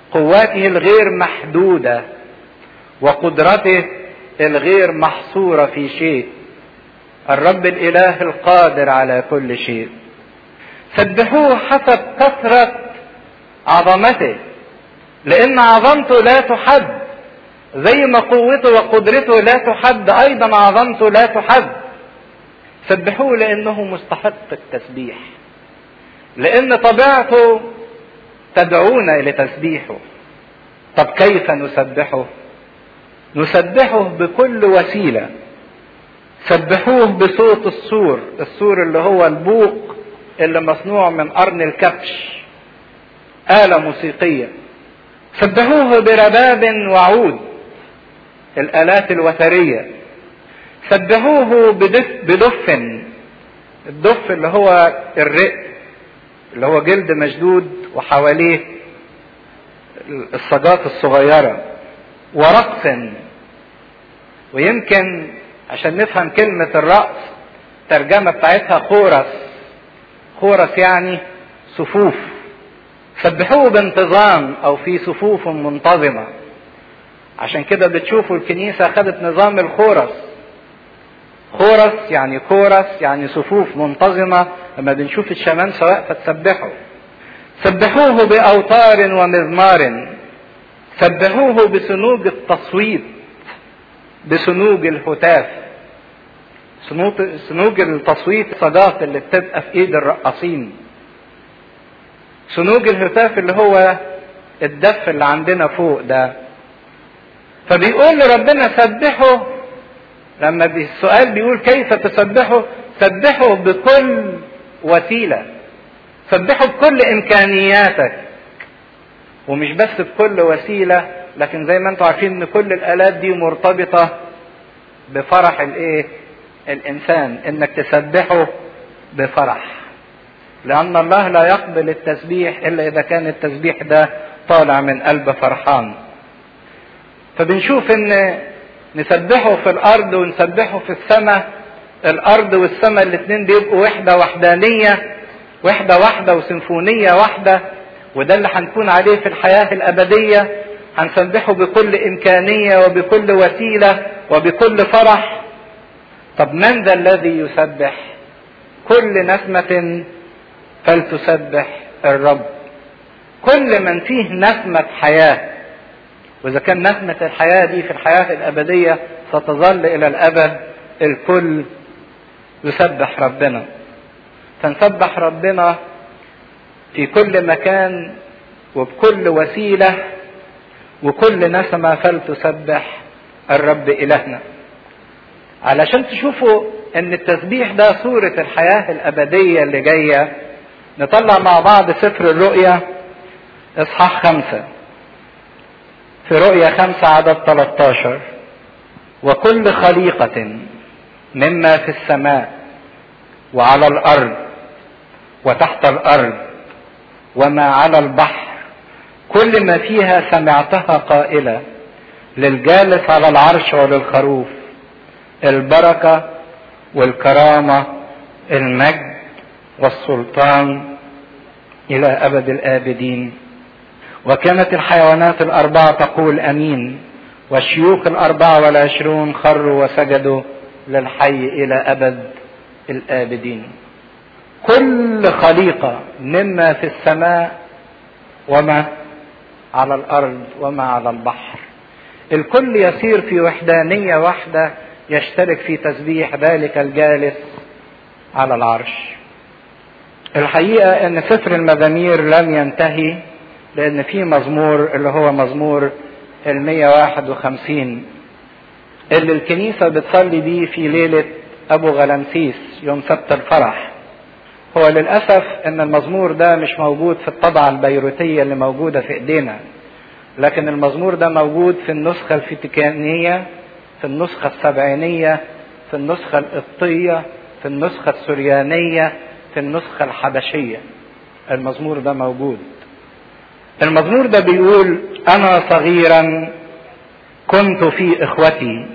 قواته الغير محدودة وقدرته الغير محصورة في شيء الرب الإله القادر على كل شيء سبحوه حسب كثرة عظمته لأن عظمته لا تحد زي ما قوته وقدرته لا تحد أيضا عظمته لا تحد سبحوه لأنه مستحق التسبيح لأن طبيعته تدعونا لتسبيحه طب كيف نسبحه نسبحه بكل وسيله سبحوه بصوت السور السور اللي هو البوق اللي مصنوع من قرن الكبش آلة موسيقية سبحوه برباب وعود الآلات الوترية سبحوه بدف بدف الدف اللي هو الرق اللي هو جلد مشدود وحواليه الصاجات الصغيرة ورقص ويمكن عشان نفهم كلمة الرأس الترجمة بتاعتها خورس خورس يعني صفوف سبحوه بانتظام او في صفوف منتظمة عشان كده بتشوفوا الكنيسة خدت نظام الخورس خورس يعني كورس يعني صفوف منتظمة لما بنشوف الشمان سواء فتسبحوا سبحوه بأوتار ومزمار سبحوه بسنوج التصويت بسنوج الهتاف سنوج التصويت صداق اللي بتبقى في ايد الرقاصين سنوج الهتاف اللي هو الدف اللي عندنا فوق ده فبيقول لربنا سبحه لما السؤال بيقول كيف تسبحه سبحه بكل وسيلة سبحه بكل إمكانياتك ومش بس بكل وسيلة لكن زي ما انتم عارفين ان كل الآلات دي مرتبطة بفرح الايه الإنسان انك تسبحه بفرح لأن الله لا يقبل التسبيح إلا إذا كان التسبيح ده طالع من قلب فرحان فبنشوف ان نسبحه في الارض ونسبحه في السماء الارض والسماء الاثنين بيبقوا وحده وحدانيه وحده واحده وسيمفونيه واحده وده اللي هنكون عليه في الحياه الابديه هنسبحه بكل امكانيه وبكل وسيله وبكل فرح طب من ذا الذي يسبح كل نسمه فلتسبح الرب كل من فيه نسمه حياه واذا كان نسمه الحياه دي في الحياه الابديه ستظل الى الابد الكل يسبح ربنا فنسبح ربنا في كل مكان وبكل وسيله وكل نسمه فلتسبح الرب الهنا علشان تشوفوا ان التسبيح ده صوره الحياه الابديه اللي جايه نطلع مع بعض سفر الرؤيا اصحاح خمسه في رؤيا خمسة عدد 13 وكل خليقة مما في السماء وعلى الأرض وتحت الأرض وما على البحر كل ما فيها سمعتها قائلة للجالس على العرش وللخروف البركة والكرامة المجد والسلطان إلى أبد الآبدين وكانت الحيوانات الأربعة تقول أمين والشيوخ الأربعة والعشرون خروا وسجدوا للحي إلى أبد الآبدين كل خليقة مما في السماء وما على الأرض وما على البحر الكل يسير في وحدانية واحدة يشترك في تسبيح ذلك الجالس على العرش الحقيقة ان سفر المزامير لم ينتهي لان في مزمور اللي هو مزمور ال 151 اللي الكنيسة بتصلي بيه في ليلة ابو غلمسيس يوم سبت الفرح هو للأسف ان المزمور ده مش موجود في الطبعة البيروتية اللي موجودة في ايدينا لكن المزمور ده موجود في النسخة الفاتيكانية في النسخة السبعينية في النسخة القبطية في النسخة السريانية في النسخة الحبشية المزمور ده موجود المزمور ده بيقول أنا صغيرا كنت في إخوتي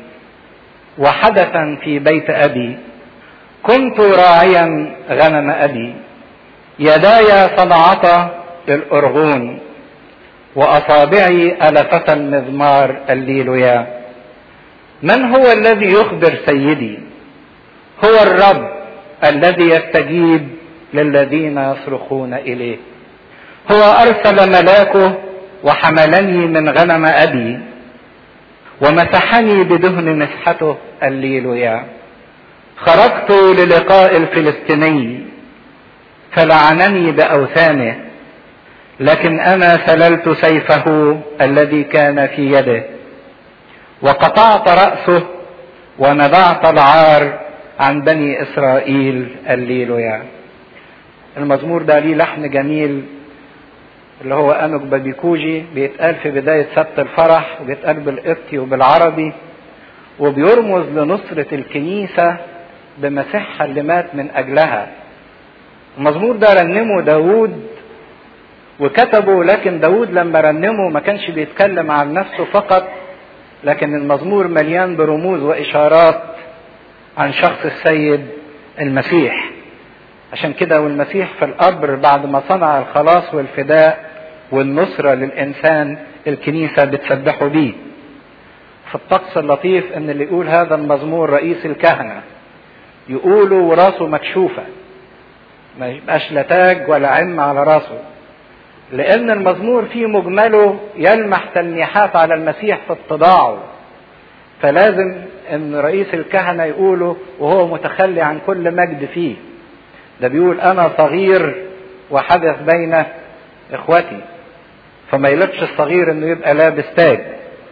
وحدثا في بيت أبي كنت راعيا غنم أبي يداي صنعتا للأرغون وأصابعي ألفة المزمار الليلويا من هو الذي يخبر سيدي هو الرب الذي يستجيب للذين يصرخون إليه هو أرسل ملاكه وحملني من غنم أبي ومسحني بدهن مسحته الليلويا خرجت للقاء الفلسطيني فلعنني باوثانه لكن انا سللت سيفه الذي كان في يده وقطعت راسه ونزعت العار عن بني اسرائيل الليلويا المزمور ده ليه لحن جميل اللي هو انوك بابيكوجي بيتقال في بدايه سبت الفرح وبيتقال بالقبطي وبالعربي وبيرمز لنصره الكنيسه بمسيحها اللي مات من اجلها المزمور ده رنمه داود وكتبه لكن داود لما رنمه ما كانش بيتكلم عن نفسه فقط لكن المزمور مليان برموز واشارات عن شخص السيد المسيح عشان كده والمسيح في القبر بعد ما صنع الخلاص والفداء والنصرة للإنسان الكنيسة بتسبحه بيه في الطقس اللطيف ان اللي يقول هذا المزمور رئيس الكهنة يقولوا وراسه مكشوفة ما يبقاش لا تاج ولا عم على راسه لأن المزمور في مجمله يلمح تلميحات على المسيح في اتضاعه فلازم ان رئيس الكهنة يقوله وهو متخلي عن كل مجد فيه ده بيقول انا صغير وحدث بين اخوتي فما يلبش الصغير انه يبقى لابس تاج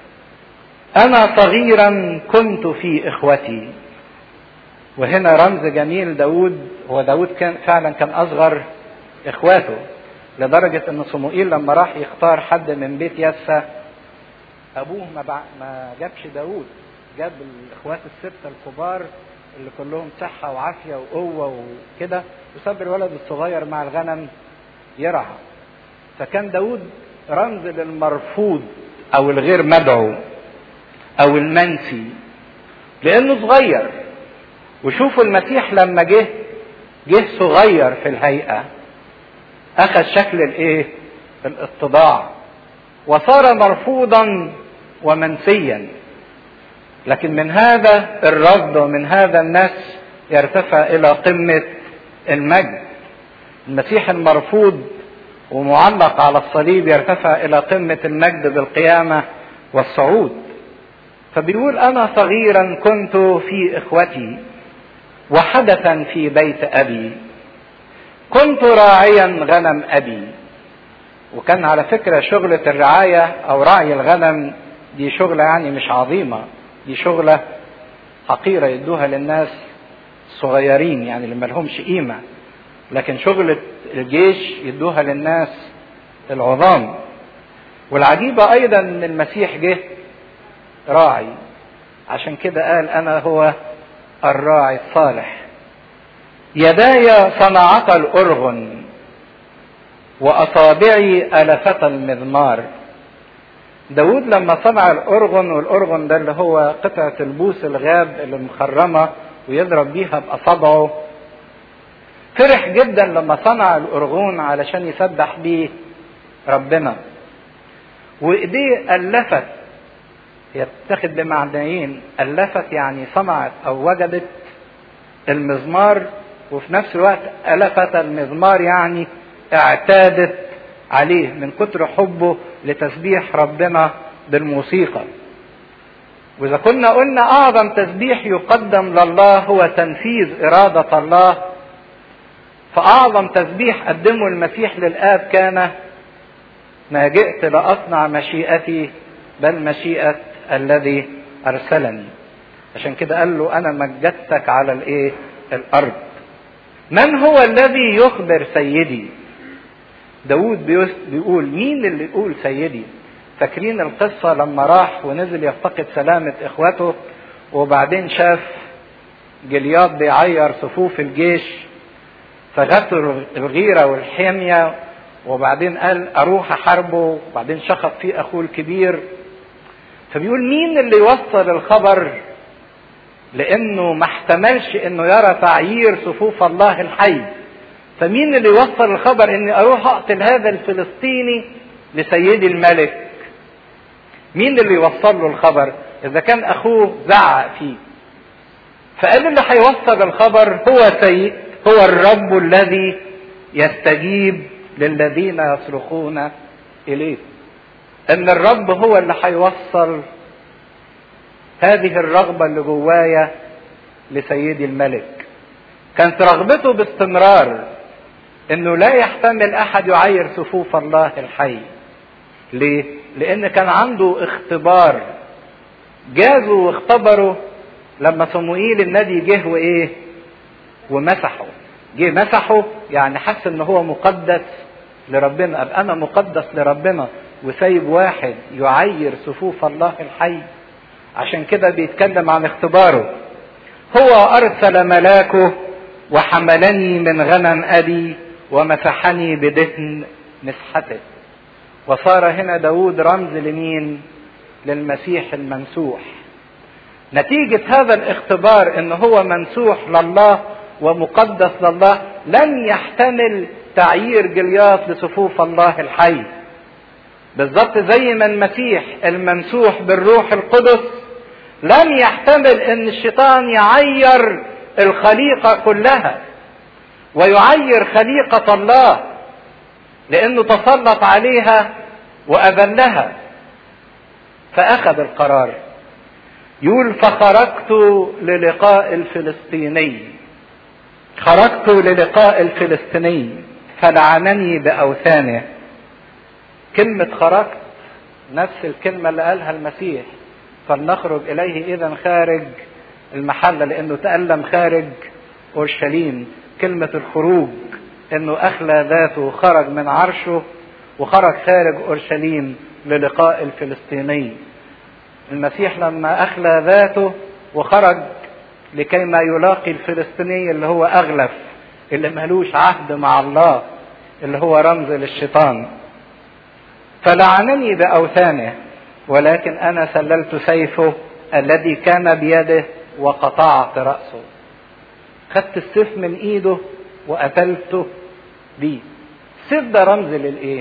انا صغيرا كنت في اخوتي وهنا رمز جميل داود هو داود كان فعلا كان اصغر اخواته لدرجة ان صموئيل لما راح يختار حد من بيت يسى ابوه ما, بع... ما جابش داود جاب الاخوات الستة الكبار اللي كلهم صحة وعافية وقوة وكده وساب الولد الصغير مع الغنم يرعى فكان داود رمز للمرفوض او الغير مدعو او المنسي لانه صغير وشوفوا المسيح لما جه جه صغير في الهيئة اخذ شكل الايه الاتضاع وصار مرفوضا ومنسيا لكن من هذا الرفض ومن هذا الناس يرتفع الى قمة المجد المسيح المرفوض ومعلق على الصليب يرتفع الى قمة المجد بالقيامة والصعود فبيقول انا صغيرا كنت في اخوتي وحدثا في بيت ابي كنت راعيا غنم ابي وكان على فكرة شغلة الرعاية او رعي الغنم دي شغلة يعني مش عظيمة دي شغلة حقيرة يدوها للناس الصغيرين يعني اللي ملهمش قيمة لكن شغلة الجيش يدوها للناس العظام والعجيبة ايضا ان المسيح جه راعي عشان كده قال انا هو الراعي الصالح يداي صنعتا الارغن واصابعي الفت المذمار داود لما صنع الارغن والارغن ده اللي هو قطعة البوس الغاب اللي مخرمة ويضرب بيها باصابعه فرح جدا لما صنع الارغون علشان يسبح بيه ربنا وايديه الفت هي بتاخد بمعنيين الفت يعني صنعت او وجدت المزمار وفي نفس الوقت الفت المزمار يعني اعتادت عليه من كتر حبه لتسبيح ربنا بالموسيقى واذا كنا قلنا اعظم تسبيح يقدم لله هو تنفيذ اراده الله فاعظم تسبيح قدمه المسيح للاب كان ما جئت لاصنع مشيئتي بل مشيئه الذي ارسلني عشان كده قال له انا مجدتك على الايه الارض من هو الذي يخبر سيدي داود بيقول مين اللي يقول سيدي فاكرين القصة لما راح ونزل يفتقد سلامة اخواته وبعدين شاف جلياط بيعير صفوف الجيش فغته الغيرة والحمية وبعدين قال اروح احاربه وبعدين شخط فيه اخوه الكبير فبيقول مين اللي يوصل الخبر لانه ما احتملش انه يرى تعيير صفوف الله الحي فمين اللي يوصل الخبر اني اروح اقتل هذا الفلسطيني لسيدي الملك مين اللي يوصل له الخبر اذا كان اخوه زعق فيه فقال اللي هيوصل الخبر هو سيد هو الرب الذي يستجيب للذين يصرخون اليه ان الرب هو اللي هيوصل هذه الرغبه اللي جوايا لسيدي الملك كانت رغبته باستمرار انه لا يحتمل احد يعير صفوف الله الحي ليه لان كان عنده اختبار جازوا واختبروا لما صموئيل النبي جه وايه ومسحه جه مسحه يعني حس ان هو مقدس لربنا ابقى انا مقدس لربنا وسايب واحد يعير صفوف الله الحي عشان كده بيتكلم عن اختباره هو ارسل ملاكه وحملني من غنم ابي ومسحني بدهن مسحته وصار هنا داود رمز لمين للمسيح الممسوح نتيجة هذا الاختبار ان هو ممسوح لله ومقدس لله لم يحتمل تعيير جلياط لصفوف الله الحي بالظبط زي ما المسيح الممسوح بالروح القدس لم يحتمل ان الشيطان يعير الخليقة كلها ويعير خليقة الله لانه تسلط عليها واذلها فاخذ القرار يقول فخرجت للقاء الفلسطيني خرجت للقاء الفلسطيني فلعنني باوثانه كلمه خرجت نفس الكلمه اللي قالها المسيح فلنخرج اليه اذا خارج المحله لانه تالم خارج اورشليم كلمه الخروج انه اخلى ذاته خرج من عرشه وخرج خارج اورشليم للقاء الفلسطيني المسيح لما اخلى ذاته وخرج لكي ما يلاقي الفلسطيني اللي هو اغلف اللي ملوش عهد مع الله اللي هو رمز للشيطان فلعنني باوثانه ولكن انا سللت سيفه الذي كان بيده وقطعت راسه خدت السيف من ايده وقتلته بيه السيف ده رمز للايه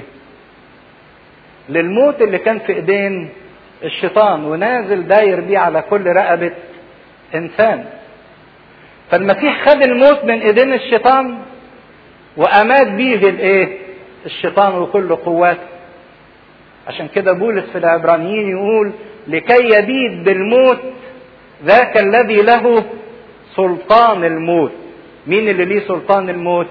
للموت اللي كان في ايدين الشيطان ونازل داير بيه على كل رقبة انسان فالمسيح خد الموت من ايدين الشيطان وامات بيه الايه الشيطان وكل قواته عشان كده بولس في العبرانيين يقول لكي يبيد بالموت ذاك الذي له سلطان الموت مين اللي ليه سلطان الموت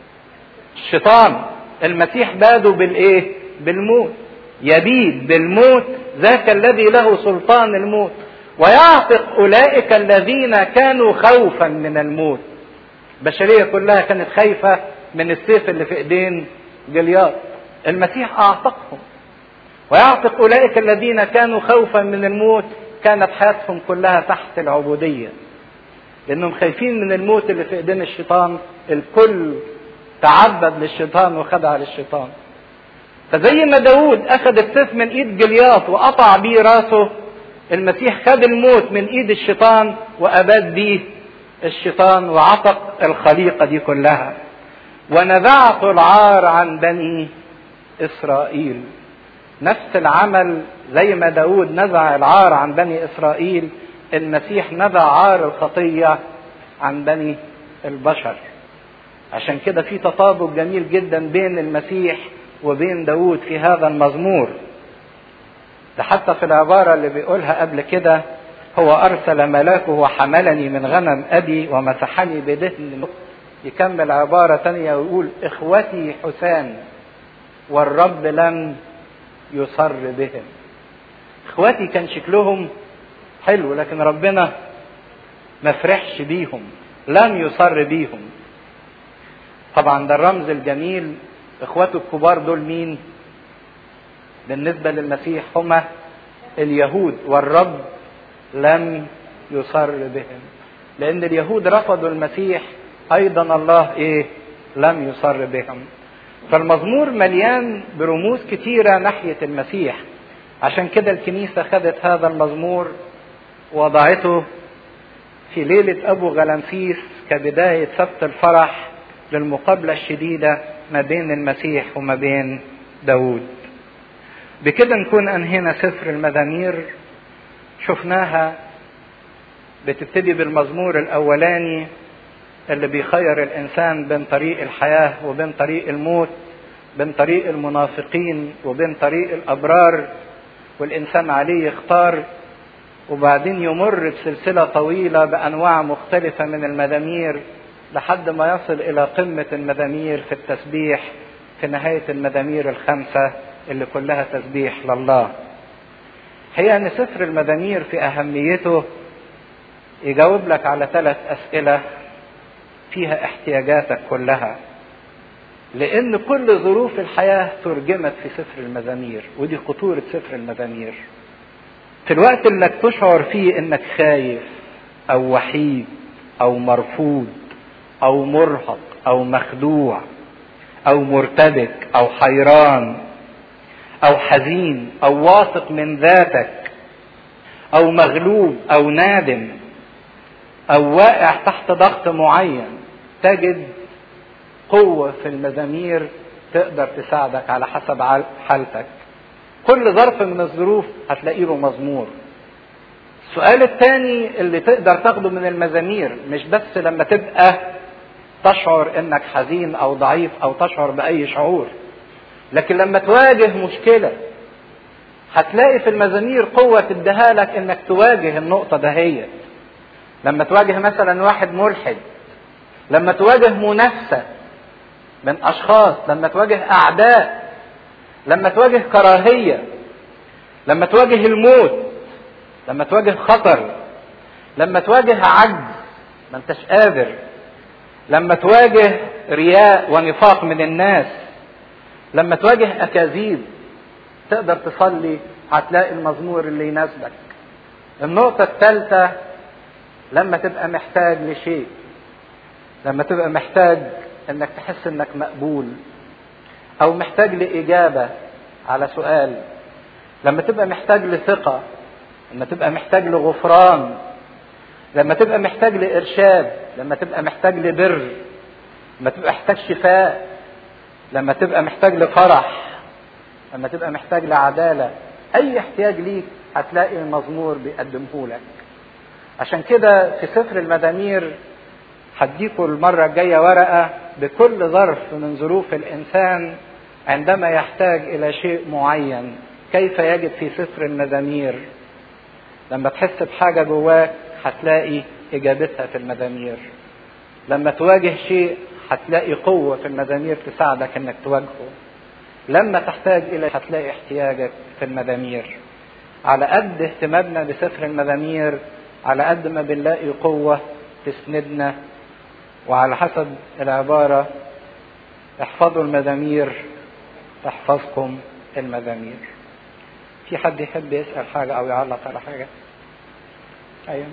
الشيطان المسيح باده بالايه بالموت يبيد بالموت ذاك الذي له سلطان الموت ويعتق اولئك الذين كانوا خوفا من الموت البشريه كلها كانت خايفه من السيف اللي في ايدين جلياط المسيح اعتقهم ويعتق اولئك الذين كانوا خوفا من الموت كانت حياتهم كلها تحت العبوديه لانهم خايفين من الموت اللي في ايدين الشيطان الكل تعبد للشيطان وخدع للشيطان فزي ما داود اخذ السيف من ايد جلياط وقطع بيه راسه المسيح خد الموت من ايد الشيطان واباد بيه الشيطان وعتق الخليقه دي كلها ونزعت العار عن بني اسرائيل نفس العمل زي ما داود نزع العار عن بني اسرائيل المسيح نزع عار الخطيه عن بني البشر عشان كده في تطابق جميل جدا بين المسيح وبين داود في هذا المزمور ده حتى في العبارة اللي بيقولها قبل كده هو أرسل ملاكه وحملني من غنم أبي ومسحني بدهن يكمل عبارة تانية ويقول إخوتي حسان والرب لم يصر بهم إخواتي كان شكلهم حلو لكن ربنا ما فرحش بيهم لم يصر بيهم طبعا ده الرمز الجميل اخواته الكبار دول مين بالنسبة للمسيح هما اليهود والرب لم يصر بهم لان اليهود رفضوا المسيح ايضا الله ايه لم يصر بهم فالمزمور مليان برموز كتيرة ناحية المسيح عشان كده الكنيسة خدت هذا المزمور وضعته في ليلة أبو غلمسيس كبداية سبت الفرح للمقابلة الشديدة ما بين المسيح وما بين داود بكده نكون انهينا سفر المزامير شفناها بتبتدي بالمزمور الاولاني اللي بيخير الانسان بين طريق الحياه وبين طريق الموت بين طريق المنافقين وبين طريق الابرار والانسان عليه يختار وبعدين يمر بسلسله طويله بانواع مختلفه من المزامير لحد ما يصل الى قمه المزامير في التسبيح في نهايه المزامير الخمسه اللي كلها تسبيح لله. هي ان سفر المزامير في اهميته يجاوب لك على ثلاث اسئله فيها احتياجاتك كلها. لان كل ظروف الحياه ترجمت في سفر المزامير ودي خطوره سفر المزامير. في الوقت اللي تشعر فيه انك خايف او وحيد او مرفوض او مرهق او مخدوع او مرتبك او حيران او حزين او واثق من ذاتك او مغلوب او نادم او واقع تحت ضغط معين تجد قوه في المزامير تقدر تساعدك على حسب حالتك كل ظرف من الظروف هتلاقي له مزمور السؤال الثاني اللي تقدر تاخده من المزامير مش بس لما تبقى تشعر انك حزين او ضعيف او تشعر باي شعور لكن لما تواجه مشكله هتلاقي في المزامير قوه تديها لك انك تواجه النقطه دهيت لما تواجه مثلا واحد ملحد لما تواجه منافسه من اشخاص لما تواجه اعداء لما تواجه كراهيه لما تواجه الموت لما تواجه خطر لما تواجه عجز ما انتش قادر لما تواجه رياء ونفاق من الناس لما تواجه اكاذيب تقدر تصلي هتلاقي المزمور اللي يناسبك النقطة الثالثة لما تبقى محتاج لشيء لما تبقى محتاج انك تحس انك مقبول او محتاج لاجابة على سؤال لما تبقى محتاج لثقة لما تبقى محتاج لغفران لما تبقى محتاج لإرشاد لما تبقى محتاج لبر لما تبقى محتاج شفاء لما تبقى محتاج لفرح لما تبقى محتاج لعدالة أي احتياج ليك هتلاقي المزمور بيقدمه لك عشان كده في سفر المزامير هديكوا المرة الجاية ورقة بكل ظرف من ظروف الإنسان عندما يحتاج إلى شيء معين كيف يجد في سفر المزامير لما تحس بحاجة جواك هتلاقي إجابتها في المزامير لما تواجه شيء هتلاقي قوة في المزامير تساعدك إنك تواجهه لما تحتاج إلى هتلاقي احتياجك في المزامير على قد اهتمامنا بسفر المزامير على قد ما بنلاقي قوة تسندنا وعلى حسب العبارة احفظوا المزامير تحفظكم المزامير في حد يحب يسأل حاجة أو يعلق على حاجة أيوة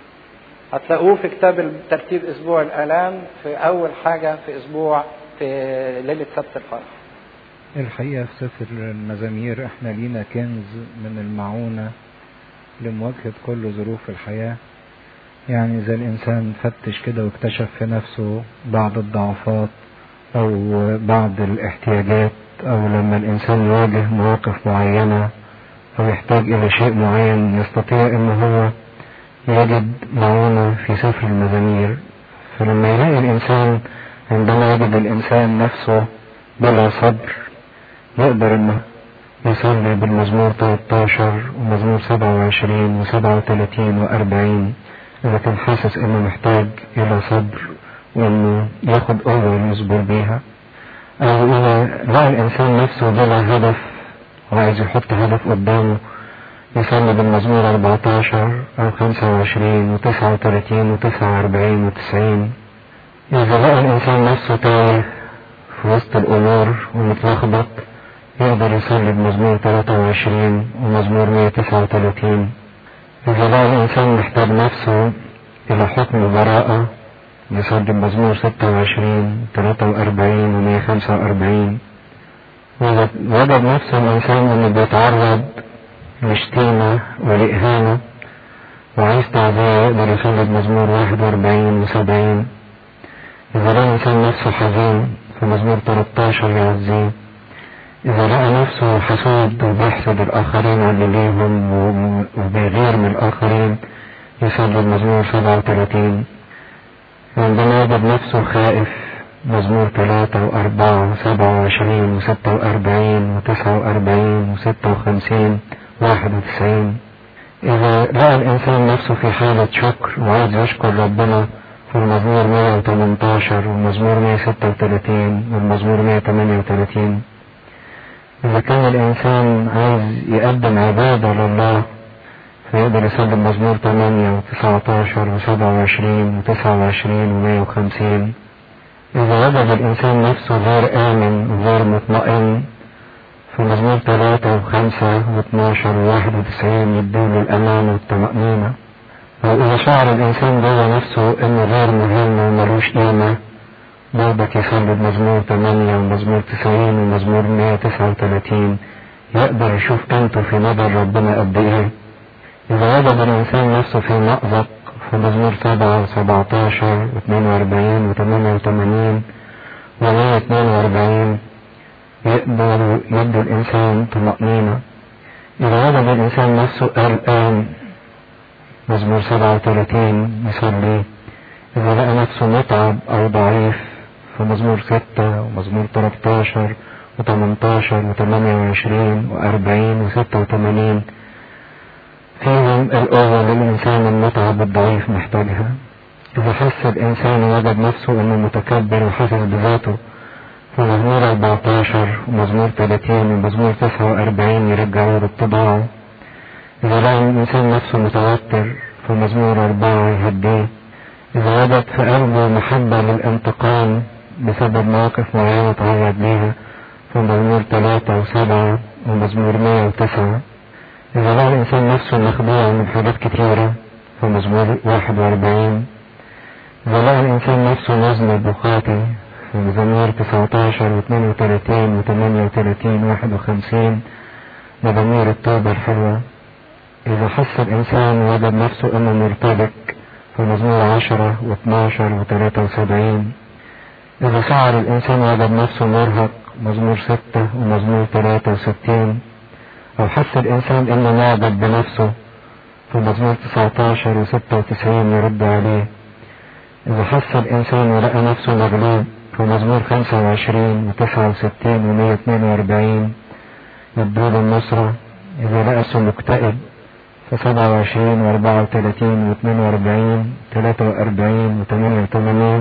هتلاقوه في كتاب ترتيب أسبوع الآلام في أول حاجة في أسبوع في ليلة سبت الفرح الحقيقة في سفر المزامير احنا لينا كنز من المعونة لمواجهة كل ظروف الحياة يعني إذا الإنسان فتش كده واكتشف في نفسه بعض الضعفات أو بعض الاحتياجات أو لما الإنسان يواجه مواقف معينة أو يحتاج إلى شيء معين يستطيع إن هو يجد معونة في سفر المزامير فلما يلاقي الإنسان عندما يجد الإنسان نفسه بلا صبر يقدر إنه يصلي بالمزمور 13 ومزمور 27 و37 و40 إذا كان حاسس إنه محتاج إلى صبر وإنه ياخد قوة يصبر بيها أو إذا لقى الإنسان نفسه بلا هدف وعايز يحط هدف قدامه يصلي بالمزمور 14 أو 25 و39 و49 و90 إذا لقى الإنسان نفسه تايه في وسط الأمور ومتلخبط يقدر يصلي بمزمور 23 ومزمور 139 إذا لقى الإنسان محتاج نفسه إلى حكم براءة يصلي بمزمور 26 43 و 145 وإذا وجد نفسه الإنسان إنه بيتعرض لشتيمة ولإهانة وعايز تعزية يقدر يصلي بمزمور 41 و 70 إذا لقى الإنسان نفسه حزين في مزمور 13 يعزيه إذا لقى نفسه حسود وبيحسد الآخرين واللي ليهم وبيغير من الآخرين يصلي المزمور 37 عندما يجد نفسه خائف مزمور ثلاثة وأربعة وسبعة وعشرين وستة وأربعين وتسعة وأربعين وستة وخمسين واحد وتسعين إذا لقى الإنسان نفسه في حالة شكر وعايز يشكر ربنا في المزمور 118 والمزمور 136 والمزمور 138 إذا كان الإنسان عايز يقدم عبادة لله فيقدر يصلي المزمور 8 و19 و27 و29 و150 إذا وجد الإنسان نفسه غير آمن وغير مطمئن في مزمور 3 و5 و12 و91 يدون الأمان والطمأنينة أو إذا شعر الإنسان جوه نفسه إنه غير مهم وملوش قيمة برضك يصلي بمزمور 8 ومزمور 90 ومزمور 139 يقدر يشوف قيمته في نظر ربنا قد إيه إذا وجد الإنسان نفسه في مأزق في مزمور 7 و17 و42 و88 و142 يقدر يبدو الإنسان طمأنينة إذا وجد الإنسان نفسه قلقان مزمور 37 يصلي إذا لقى نفسه متعب أو ضعيف في مزمور 6 ومزمور 13 و18 و28 و40 و86 فيهم القوة للإنسان المتعب الضعيف محتاجها إذا حس الإنسان وجد نفسه إنه متكبر وحاسس بذاته في مزمور 14 ومزمور 30 ومزمور 49 يرجعوا لاتباعه إذا لقى الإنسان نفسه متوتر في مزمور 4 يهديه إذا وجد في قلبه محبة للانتقام بسبب مواقف معينة تعرض ليها في مزمور 3 و7 ومزمور 109 إذا لقى الإنسان نفسه مخدوع من حاجات كتيرة في مزمور 41 إذا لقى الإنسان نفسه مذنب وخاطي في مزامير 19 و32 و38 51 مزامير التوبة الحلوة إذا حس الإنسان وجد نفسه إنه مرتبك في مزمور 10 و12 و73 إذا شعر الإنسان وجد نفسه مرهق مزمور 6 ومزمور 63 أو حس الإنسان إنه معجب بنفسه في مزمور 19 و96 يرد عليه إذا حس الإنسان ولقى نفسه مغلوب في مزمور 25 و69 و142 يدوله النصرة إذا لقى نفسه مكتئب في 27 و34 و42 43 و88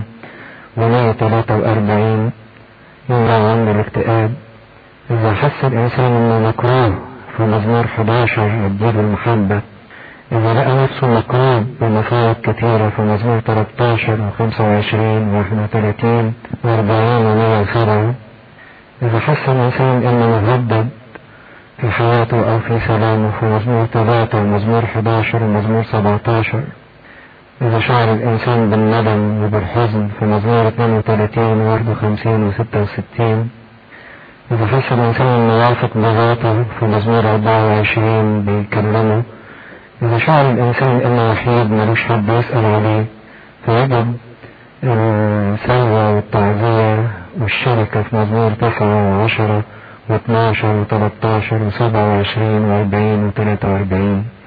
و143 يورى عنه الاكتئاب إذا حس الإنسان إنه مكروه في مزمور 11 يديله المحبة إذا لقى نفسه مكروب بمصائب كثيرة في مزمور 13 و25 و31 و40 و107 إذا حس الإنسان إنه مهدد في حياته أو في سلامه في مزمور 3 ومزمور 11 ومزمور 17 إذا شعر الإنسان بالندم وبالحزن في مزمور 32 و51 و66 إذا حس الإنسان إنه واثق بذاته في مزمور 24 بيكلمه إذا شعر الإنسان إنه وحيد ملوش حد يسأل عليه فيجب السلوى والتعزية والشركة في مزمور 9 وعشرة و12 و13 و27 و40 و43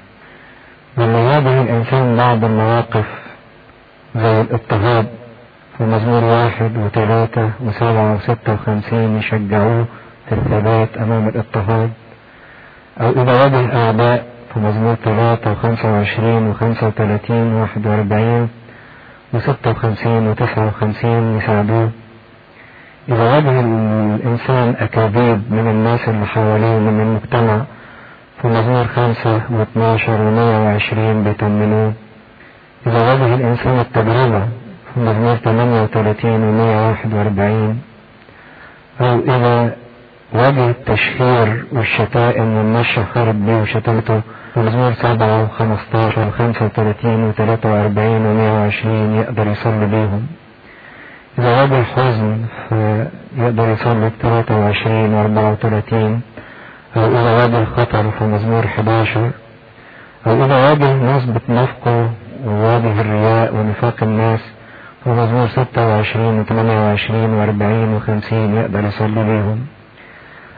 لما يواجه الإنسان بعض المواقف زي الاضطهاد في مزمور واحد وثلاثة وسبعة وستة وخمسين يشجعوه في الثبات أمام الاضطهاد أو إذا واجه أعداء في مزمور ثلاثة وخمسة وعشرين وخمسة وثلاثين وواحد وأربعين وستة وخمسين وتسعة وخمسين يساعدوه إذا واجه الإنسان أكاذيب من الناس اللي حواليه من المجتمع في مزمور خمسة واثناشر ومية وعشرين بيطمنوه إذا واجه الإنسان التجربة في مزمور ثمانية وثلاثين ومية واحد وأربعين أو إذا واجه التشهير والشتائم والنشر خرب بيه وشتمته في مزمور سبعة وخمستاشر وخمسة وثلاثين وثلاثة وأربعين ومية وعشرين يقدر يصلي بيهم إذا واجه حزن فيقدر يصلي بثلاثة وعشرين وأربعة وثلاثين أو إذا واجه خطر في مزمور 11 أو إذا واجه ناس بتنافقه وواجه الرياء ونفاق الناس في مزمور 26 و28 و40 و50 يقدر يصلي بيهم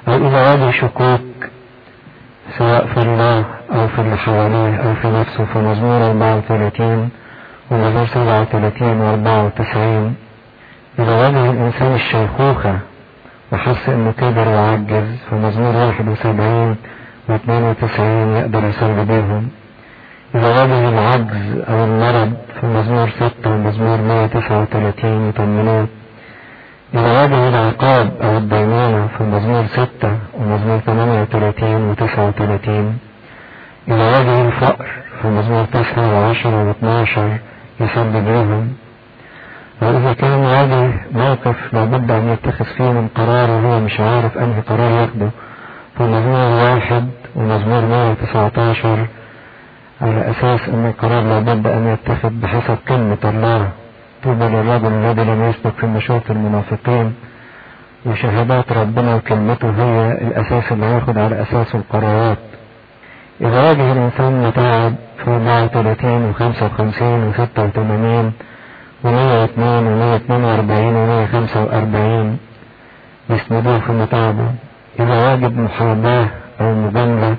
أو إذا واجه شكوك سواء في الله أو في اللي حواليه أو في نفسه في مزمور 34 ومزمور 37 و 94 إذا واجه الإنسان الشيخوخة وحس إنه كبر وعجز في مزمور 71 و 92 يقدر يصلي بيهم إذا واجه العجز أو المرض في مزمور 6 ومزمور 139 يطمنوه إذا واجه العقاب أو الدينونة في مزمور 6 ومزمور 38 و 39 إذا واجه الفقر في مزمور 9 و 10 و 12 يصلي بيهم وإذا كان واجه موقف لابد أن يتخذ فيه من قرار وهو مش عارف أنهي قرار ياخده في مزمور واحد ومزمور 119 على أساس أن القرار لابد أن يتخذ بحسب كلمة الله طوبى للرجل الذي لم يسلك في مشورة المنافقين وشهادات ربنا وكلمته هي الأساس اللي هياخد على أساسه القرارات إذا واجه الإنسان متاعب في 34 و 55 و 86 و 102 و 142 و 145 يسندوه في متاعبه إذا واجب محاباة أو مجاملة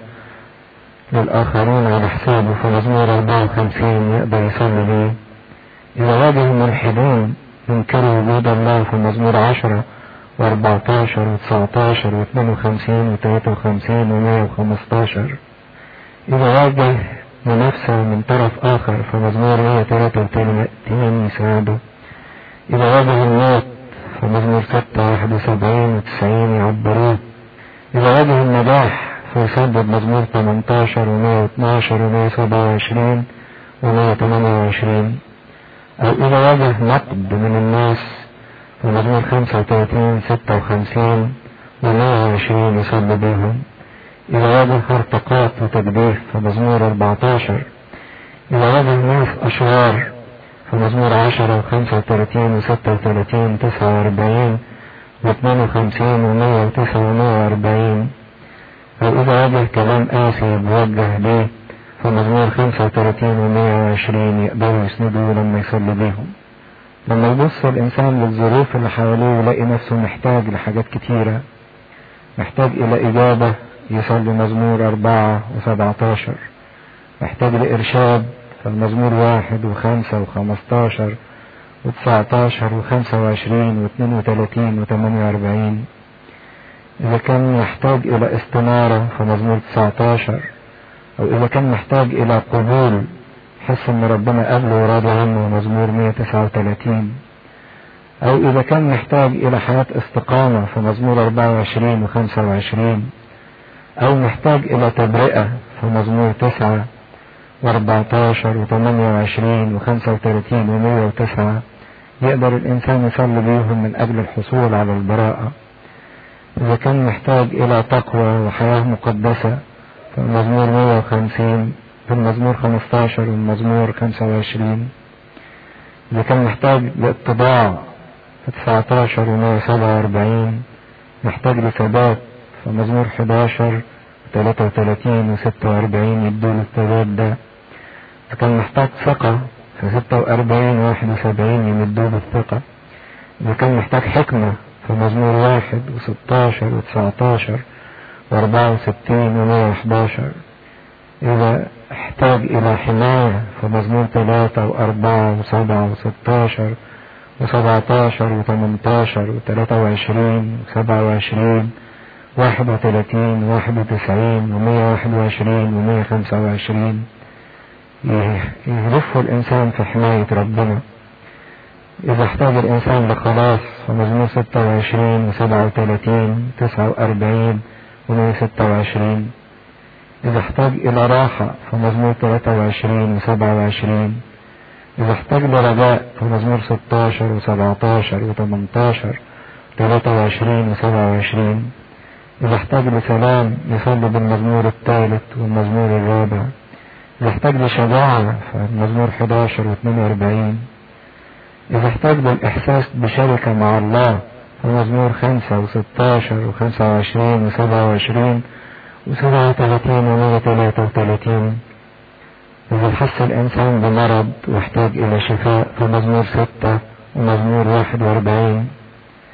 للآخرين على حسابه في مزمور 54 يقدر يصلي بيه إذا واجه الملحدين ينكروا وجود الله في مزمور 10 و14 و19 و52 و53 و115 إذا واجه منافسة من طرف آخر في مزمور 133 يساعده إذا واجه الموت في مزمور 6 71 و90 يعبروه إذا واجه النجاح فيسبب مزمور 18 و112 و127 و128 أو إذا واجه نقد من الناس في مزمور 35 56 و120 يصلي بهم إذا واجه ارتقاط وتجديف في مزمور 14 إذا واجه ناس أشرار في مزمور 10 و35 و36 49 و52 و109 و140 أو إذا واجه كلام قاسي موجه ليه في مزمور 35 و 120 يقدروا يسندوا لما يصلي بيهم لما يبص الإنسان للظروف اللي حواليه ويلاقي نفسه محتاج لحاجات كتيرة محتاج إلى إجابة يصلي مزمور أربعة وسبعتاشر محتاج لإرشاد فالمزمور واحد وخمسة وخمستاشر وتسعتاشر وخمسة وعشرين واثنين وثلاثين وثمانية وأربعين إذا كان يحتاج إلى استنارة فمزمور 19 أو إذا كان محتاج إلى قبول حس إن ربنا قبله وراضي عنه مزمور 139 أو إذا كان محتاج إلى حياة استقامة في مزمور 24 و 25 أو محتاج إلى تبرئة في مزمور 9 و 14 و 28 و 35 و 109 يقدر الإنسان يصلي بيهم من أجل الحصول على البراءة إذا كان محتاج إلى تقوى وحياة مقدسة في المزمور 150 في المزمور 15 والمزمور 25 إذا كان محتاج لاتضاع في 19 و 147 محتاج لثبات في مزمور 11 33 و 46 يدوله الثبات ده إذا كان محتاج ثقة في 46 و 71 يمدوه الثقة إذا كان محتاج حكمة في مزمور واحد وستاشر وتسعتاشر واربعة وستين ومية وحداشر إذا احتاج إلى حماية في مزمور ثلاثة وأربعة وسبعة وستاشر وسبعتاشر وثمنتاشر وثلاثة وعشرين وسبعة وعشرين واحد وثلاثين واحد وتسعين ومية واحد وعشرين ومية خمسة وعشرين يهدفه الإنسان في حماية ربنا إذا احتاج الإنسان لخلاص فمزمور 26 و37 49 و126 إذا احتاج إلى راحة فمزمور 23 و27 إذا احتاج لرجاء فمزمور 16 و17 و18 23 و27 إذا احتاج لسلام يصلي بالمزمور الثالث والمزمور الرابع إذا احتاج لشجاعة فالمزمور 11 و42 إذا احتاج للإحساس بشركة مع الله في مزمور خمسة وستاشر وخمسة وعشرين وسبعة وعشرين وسبعة وثلاثين ومية ثلاثة وثلاثين إذا حس الإنسان بمرض واحتاج إلى شفاء في مزمور ستة ومزمور واحد وأربعين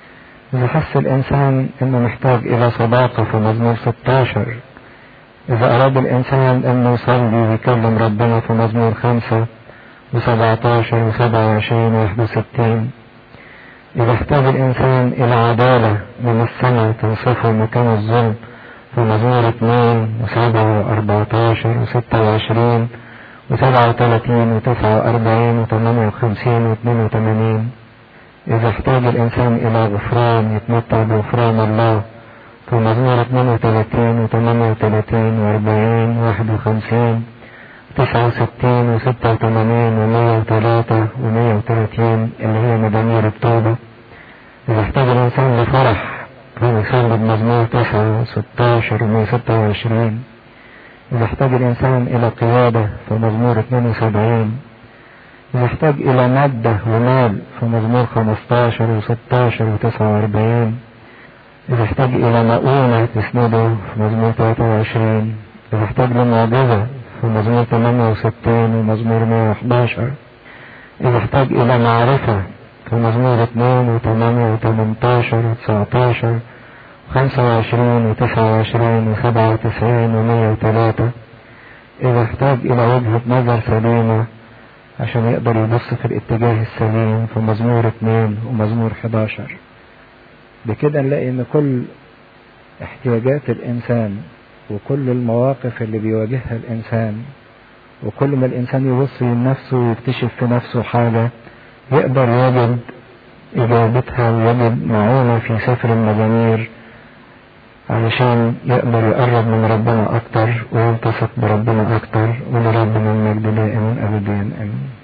إذا حس الإنسان إنه محتاج إلى صداقة في مزمور 16 إذا أراد الإنسان إنه يصلي ويكلم ربنا في مزمور خمسة وسبعتاشر وسبعة وعشرين وواحد وستين إذا احتاج الإنسان إلى عدالة من السماء تنصفه مكان الظلم في مزمور اثنين وسبعة وأربعتاشر وستة وعشرين وسبعة وثلاثين وتسعة وأربعين وثمانية وخمسين واثنين وثمانين إذا احتاج الإنسان إلى غفران يتمتع بغفران الله في مزمور 32 و 38 و 40 و 51 69 و 86 و 103 و 130 اللي هي مزامير التوبة إذا احتاج الإنسان لفرح فنصلي بمزمور 9 و 16 و 126 إذا احتاج الإنسان إلى قيادة في مزمور 72 إذا احتاج إلى مادة ومال في مزمور 15 و 16 و 49 إذا احتاج إلى مؤونة تسنده في مزمور 23 إذا احتاج لمعجزة في مزمور 68 ومزمور 111 إذا احتاج إلى معرفة في مزمور 2 و8 و18 و19 و25 و29 و97 و103 إذا احتاج إلى وجهة نظر سليمة عشان يقدر يبص في الاتجاه السليم في مزمور 2 ومزمور 11 بكده نلاقي ان كل احتياجات الانسان وكل المواقف اللي بيواجهها الانسان وكل ما الانسان يبص لنفسه ويكتشف في نفسه حاجة يقدر يجد اجابتها ويجد معونة في سفر المزامير علشان يقدر يقرب من ربنا اكتر ويلتصق بربنا اكتر ولربنا المجد دائما ابدا امين